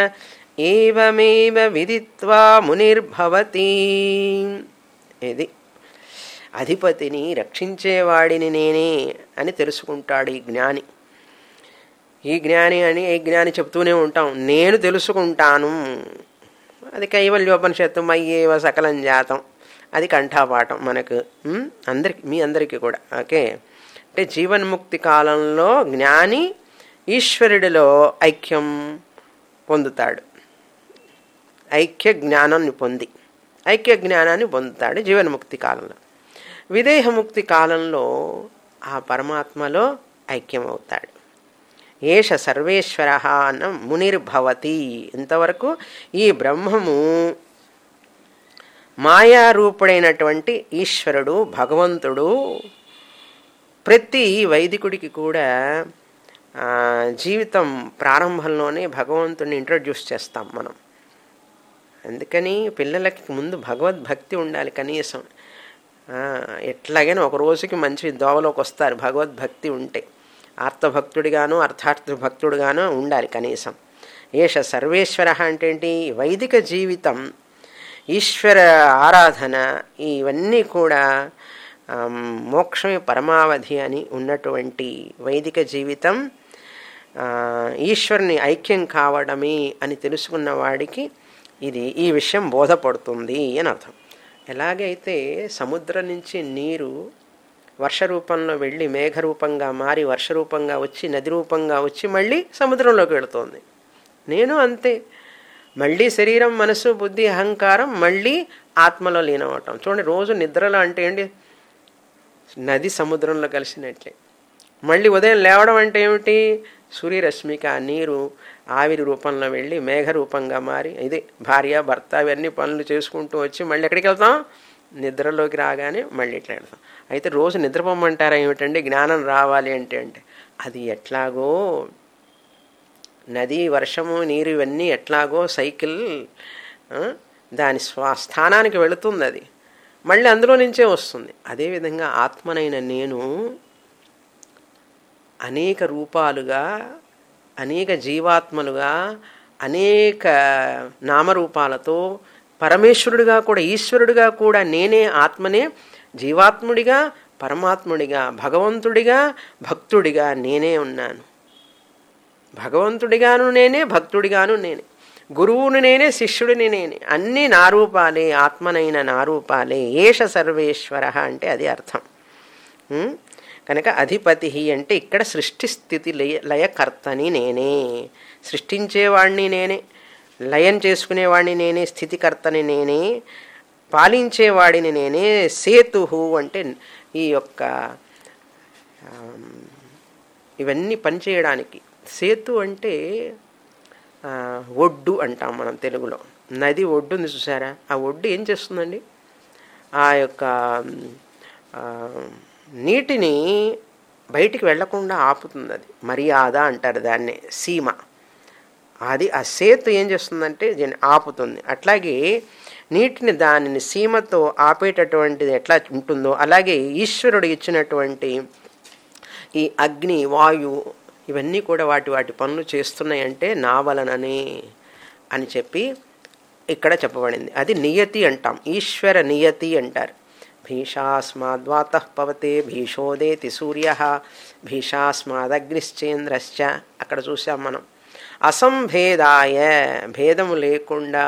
ఏవమేవ విదిత్వా మునిర్భవతి ఇది అధిపతిని రక్షించేవాడిని నేనే అని తెలుసుకుంటాడు ఈ జ్ఞాని ఈ జ్ఞాని అని ఏ జ్ఞాని చెప్తూనే ఉంటాం నేను తెలుసుకుంటాను అది కైవల్యోపనిషత్తు మయ్యేవ సకలం జాతం అది కంఠాపాఠం మనకు అందరికి మీ అందరికీ కూడా ఓకే అంటే జీవన్ముక్తి కాలంలో జ్ఞాని ఈశ్వరుడిలో ఐక్యం పొందుతాడు ఐక్య జ్ఞానాన్ని పొంది ఐక్య జ్ఞానాన్ని పొందుతాడు జీవన్ముక్తి కాలంలో విదేహముక్తి కాలంలో ఆ పరమాత్మలో ఐక్యమవుతాడు ఏష సర్వేశ్వర అన్న మునిర్భవతి ఇంతవరకు ఈ బ్రహ్మము మాయారూపుడైనటువంటి ఈశ్వరుడు భగవంతుడు ప్రతి వైదికుడికి కూడా జీవితం ప్రారంభంలోనే భగవంతుడిని ఇంట్రడ్యూస్ చేస్తాం మనం అందుకని పిల్లలకి ముందు భగవద్భక్తి ఉండాలి కనీసం ఆ, ఎట్లాగైనా ఒక రోజుకి మంచి దోవలోకి వస్తారు భగవద్భక్తి ఉంటే ఆర్తభక్తుడిగాను అర్థార్థ భక్తుడిగాను ఉండాలి కనీసం ఏష సర్వేశ్వర అంటే ఏంటి వైదిక జీవితం ఈశ్వర ఆరాధన ఇవన్నీ కూడా ఆమ్, మోక్షమే పరమావధి అని ఉన్నటువంటి వైదిక జీవితం ఆ, ఈశ్వరుని ఐక్యం కావడమే అని తెలుసుకున్న వాడికి ఇది ఈ విషయం బోధపడుతుంది అని అర్థం ఎలాగైతే సముద్రం నుంచి నీరు వర్ష రూపంలో వెళ్ళి మేఘ రూపంగా మారి వర్ష రూపంగా వచ్చి నది రూపంగా వచ్చి మళ్ళీ సముద్రంలోకి వెళుతోంది నేను అంతే మళ్ళీ శరీరం మనసు బుద్ధి అహంకారం మళ్ళీ ఆత్మలో లీనమవటం చూడండి రోజు నిద్రలో అంటే ఏంటి నది సముద్రంలో కలిసినట్లే మళ్ళీ ఉదయం లేవడం అంటే ఏమిటి సూర్యరశ్మికి ఆ నీరు ఆవిరి రూపంలో వెళ్ళి మేఘ రూపంగా మారి ఇది భార్య భర్త ఇవన్నీ పనులు చేసుకుంటూ వచ్చి మళ్ళీ ఎక్కడికి వెళ్తాం నిద్రలోకి రాగానే మళ్ళీ ఇట్లా వెళ్తాం అయితే రోజు నిద్రపోమంటారా ఏమిటండి జ్ఞానం రావాలి అంటే అంటే అది ఎట్లాగో నది వర్షము నీరు ఇవన్నీ ఎట్లాగో సైకిల్ ఆ, దాని స్వా స్థానానికి వెళుతుంది అది మళ్ళీ అందులో నుంచే వస్తుంది అదేవిధంగా ఆత్మనైన నేను అనేక రూపాలుగా అనేక జీవాత్మలుగా అనేక నామరూపాలతో పరమేశ్వరుడిగా కూడా ఈశ్వరుడిగా కూడా నేనే ఆత్మనే జీవాత్ముడిగా పరమాత్ముడిగా భగవంతుడిగా భక్తుడిగా నేనే ఉన్నాను భగవంతుడిగాను నేనే భక్తుడిగాను నేనే గురువుని నేనే శిష్యుడిని నేనే అన్నీ నా రూపాలే ఆత్మనైన నా రూపాలే ఏష సర్వేశ్వర అంటే అది అర్థం ఉం? కనుక అధిపతి అంటే ఇక్కడ సృష్టి స్థితి లయ లయకర్తని నేనే సృష్టించేవాడిని నేనే లయం చేసుకునేవాడిని నేనే స్థితికర్తని నేనే పాలించేవాడిని నేనే సేతు అంటే ఈ యొక్క ఆమ్, ఇవన్నీ పనిచేయడానికి సేతు అంటే ఆ, ఒడ్డు అంటాం మనం తెలుగులో నది ఒడ్డుంది చూసారా ఆ ఒడ్డు ఏం చేస్తుందండి ఆ యొక్క ఆ, నీటిని బయటికి వెళ్లకుండా ఆపుతుంది అది మర్యాద అంటారు దాన్ని సీమ అది ఆ సేతు ఏం చేస్తుందంటే దీన్ని ఆపుతుంది అట్లాగే నీటిని దానిని సీమతో ఆపేటటువంటిది ఎట్లా ఉంటుందో అలాగే ఈశ్వరుడు ఇచ్చినటువంటి ఈ అగ్ని వాయు ఇవన్నీ కూడా వాటి వాటి పనులు చేస్తున్నాయంటే నా వలననే అని చెప్పి ఇక్కడ చెప్పబడింది అది నియతి అంటాం ఈశ్వర నియతి అంటారు భీషాస్మాద్వాత పవతే భీషోదేతి సూర్య భీషాస్మాదగ్నిశ్చేంద్రశ్చ అక్కడ చూసాం మనం అసంభేదాయ భేదము లేకుండా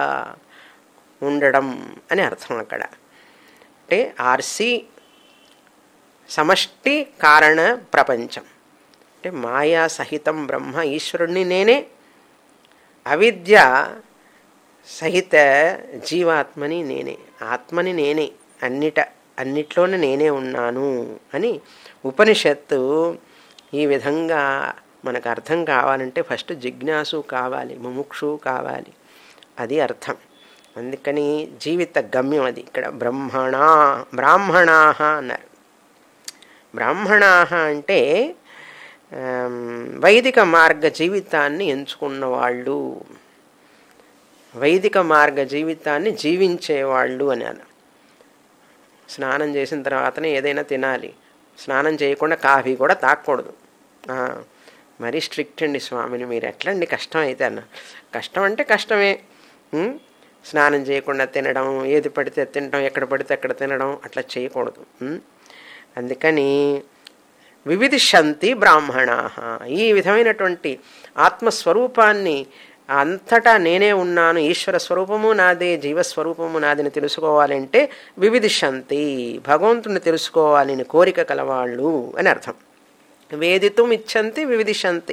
ఉండడం అని అర్థం అక్కడ అంటే ఆర్సి సమష్టి కారణ ప్రపంచం అంటే మాయా సహితం బ్రహ్మ ఈశ్వరుణ్ణి నేనే అవిద్య సహిత జీవాత్మని నేనే ఆత్మని నేనే అన్నిట అన్నిట్లోనే నేనే ఉన్నాను అని ఉపనిషత్తు ఈ విధంగా మనకు అర్థం కావాలంటే ఫస్ట్ జిజ్ఞాసు కావాలి ముముక్షు కావాలి అది అర్థం అందుకని జీవిత గమ్యం అది ఇక్కడ బ్రహ్మణ బ్రాహ్మణా అన్నారు బ్రాహ్మణా అంటే ఆమ్, వైదిక మార్గ జీవితాన్ని ఎంచుకున్న వాళ్ళు వైదిక మార్గ జీవితాన్ని జీవించేవాళ్ళు అని అన స్నానం చేసిన తర్వాతనే ఏదైనా తినాలి స్నానం చేయకుండా కాఫీ కూడా తాగకూడదు ఆ, మరీ స్ట్రిక్ట్ అండి స్వామిని మీరు ఎట్లండి కష్టం అయితే అన్న కష్టం అంటే కష్టమే ఉం? స్నానం చేయకుండా తినడం ఏది పడితే తినడం ఎక్కడ పడితే అక్కడ తినడం అట్లా చేయకూడదు ఉం? అందుకని వివిధిషంతి బ్రాహ్మణా ఈ విధమైనటువంటి ఆత్మస్వరూపాన్ని అంతటా నేనే ఉన్నాను ఈశ్వర స్వరూపము నాదే జీవస్వరూపము నాదని తెలుసుకోవాలంటే వివిధిషంతి భగవంతుని తెలుసుకోవాలని కోరిక కలవాళ్ళు అని అర్థం వేదితుం ఇచ్చంతి వివిధిషంతి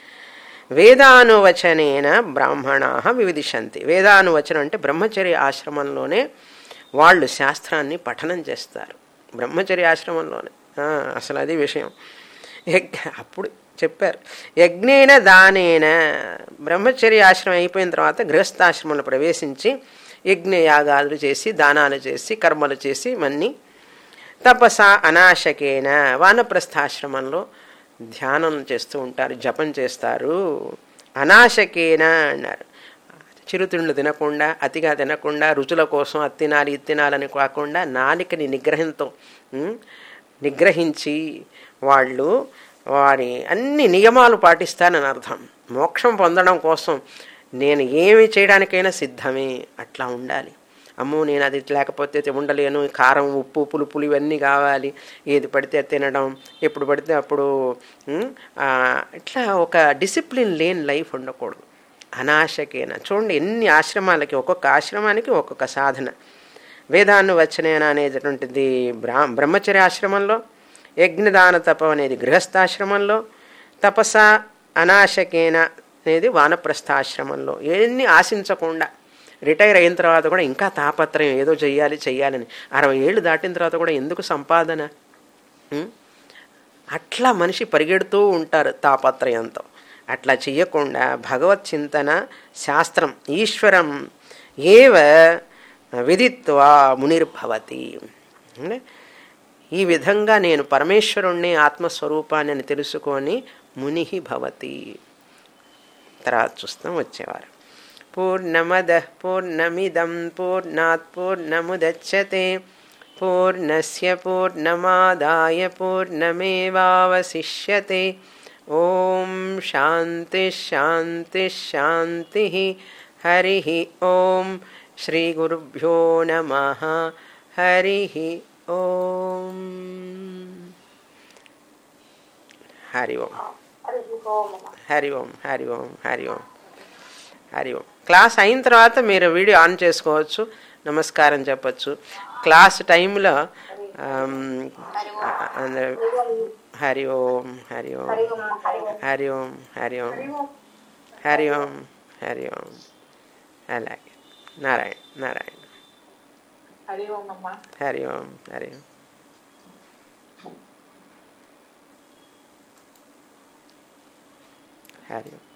వేదానువచనేన బ్రాహ్మణా వివిధిషంతి వేదానువచనం అంటే బ్రహ్మచర్య ఆశ్రమంలోనే వాళ్ళు శాస్త్రాన్ని పఠనం చేస్తారు బ్రహ్మచర్య ఆశ్రమంలోనే ఆ, అసలు అది విషయం యజ్ఞ అప్పుడు చెప్పారు యజ్ఞేన దానేన బ్రహ్మచర్య ఆశ్రమం అయిపోయిన తర్వాత గృహస్థాశ్రమంలో ప్రవేశించి యజ్ఞ యాగాలు చేసి దానాలు చేసి కర్మలు చేసి మన్ని తపస అనాశకేన వానప్రస్థాశ్రమంలో ధ్యానం చేస్తూ ఉంటారు జపం చేస్తారు అనాశకేన అన్నారు చిరుతిండ్లు తినకుండా అతిగా తినకుండా రుచుల కోసం అది తినాలి ఇది తినాలని కాకుండా నాలికని నిగ్రహంతో ఉం, నిగ్రహించి వాళ్ళు వారి అన్ని నియమాలు పాటిస్తానని అర్థం మోక్షం పొందడం కోసం నేను ఏమి చేయడానికైనా సిద్ధమే అట్లా ఉండాలి అమ్మో నేను అది లేకపోతే ఉండలేను కారం ఉప్పు పులుపులు ఇవన్నీ కావాలి ఏది పడితే అది తినడం ఎప్పుడు పడితే అప్పుడు ఉం, ఆ, ఇట్లా ఒక డిసిప్లిన్ లేని లైఫ్ ఉండకూడదు అనాశకేన చూడండి ఎన్ని ఆశ్రమాలకి ఒక్కొక్క ఆశ్రమానికి ఒక్కొక్క సాధన వేదాన్ని వచ్చనేన అనేటటువంటిది బ్రా బ్రహ్మచర్య ఆశ్రమంలో యజ్ఞదాన తపం అనేది గృహస్థాశ్రమంలో తపస అనాశకేన అనేది వానప్రస్థాశ్రమంలో ఎన్ని ఆశించకుండా రిటైర్ అయిన తర్వాత కూడా ఇంకా తాపత్రయం ఏదో చెయ్యాలి చెయ్యాలని అరవై ఏళ్ళు దాటిన తర్వాత కూడా ఎందుకు సంపాదన ఉం? అట్లా మనిషి పరిగెడుతూ ఉంటారు తాపత్రయంతో అట్లా చెయ్యకుండా భగవత్ చింతన శాస్త్రం ఈశ్వరం ఏవ విదిత్వా మునిర్భవతి అంటే ఈ విధంగా నేను పరమేశ్వరుణ్ణి ఆత్మస్వరూపాన్ని అని తెలుసుకొని ముని భవతి తర్వాత చూస్తాం వచ్చేవారు పూర్ణమద పూర్ణమిదం పూర్ణాత్ పూర్ణముదచ్చతే పూర్ణస్య పూర్ణమాదాయ పూర్ణమేవావశిష్యతే ఓం శాంతి శాంతి శాంతి హరి ఓం శ్రీ గురుభ్యో నమ హరి ఓం హరి ఓం హరి ఓం అమ్మ. హరి ఓం హరి ఓం హరి ఓం హరి ఓం క్లాస్ అయిన తర్వాత మీరు వీడియో ఆన్ చేసుకోవచ్చు నమస్కారం చెప్పచ్చు క్లాస్ టైంలో ఆమ్, అందరూ హరి ఓం హరి ఓం హరి ఓం హరి ఓం హరి ఓం హరి ఓం హరి ఓం హరి ఓం హరి ఓం అలాగే నారాయణ నారాయణ హరి ఓం అమ్మ హరి ఓం హరి ఓం హరి ఓం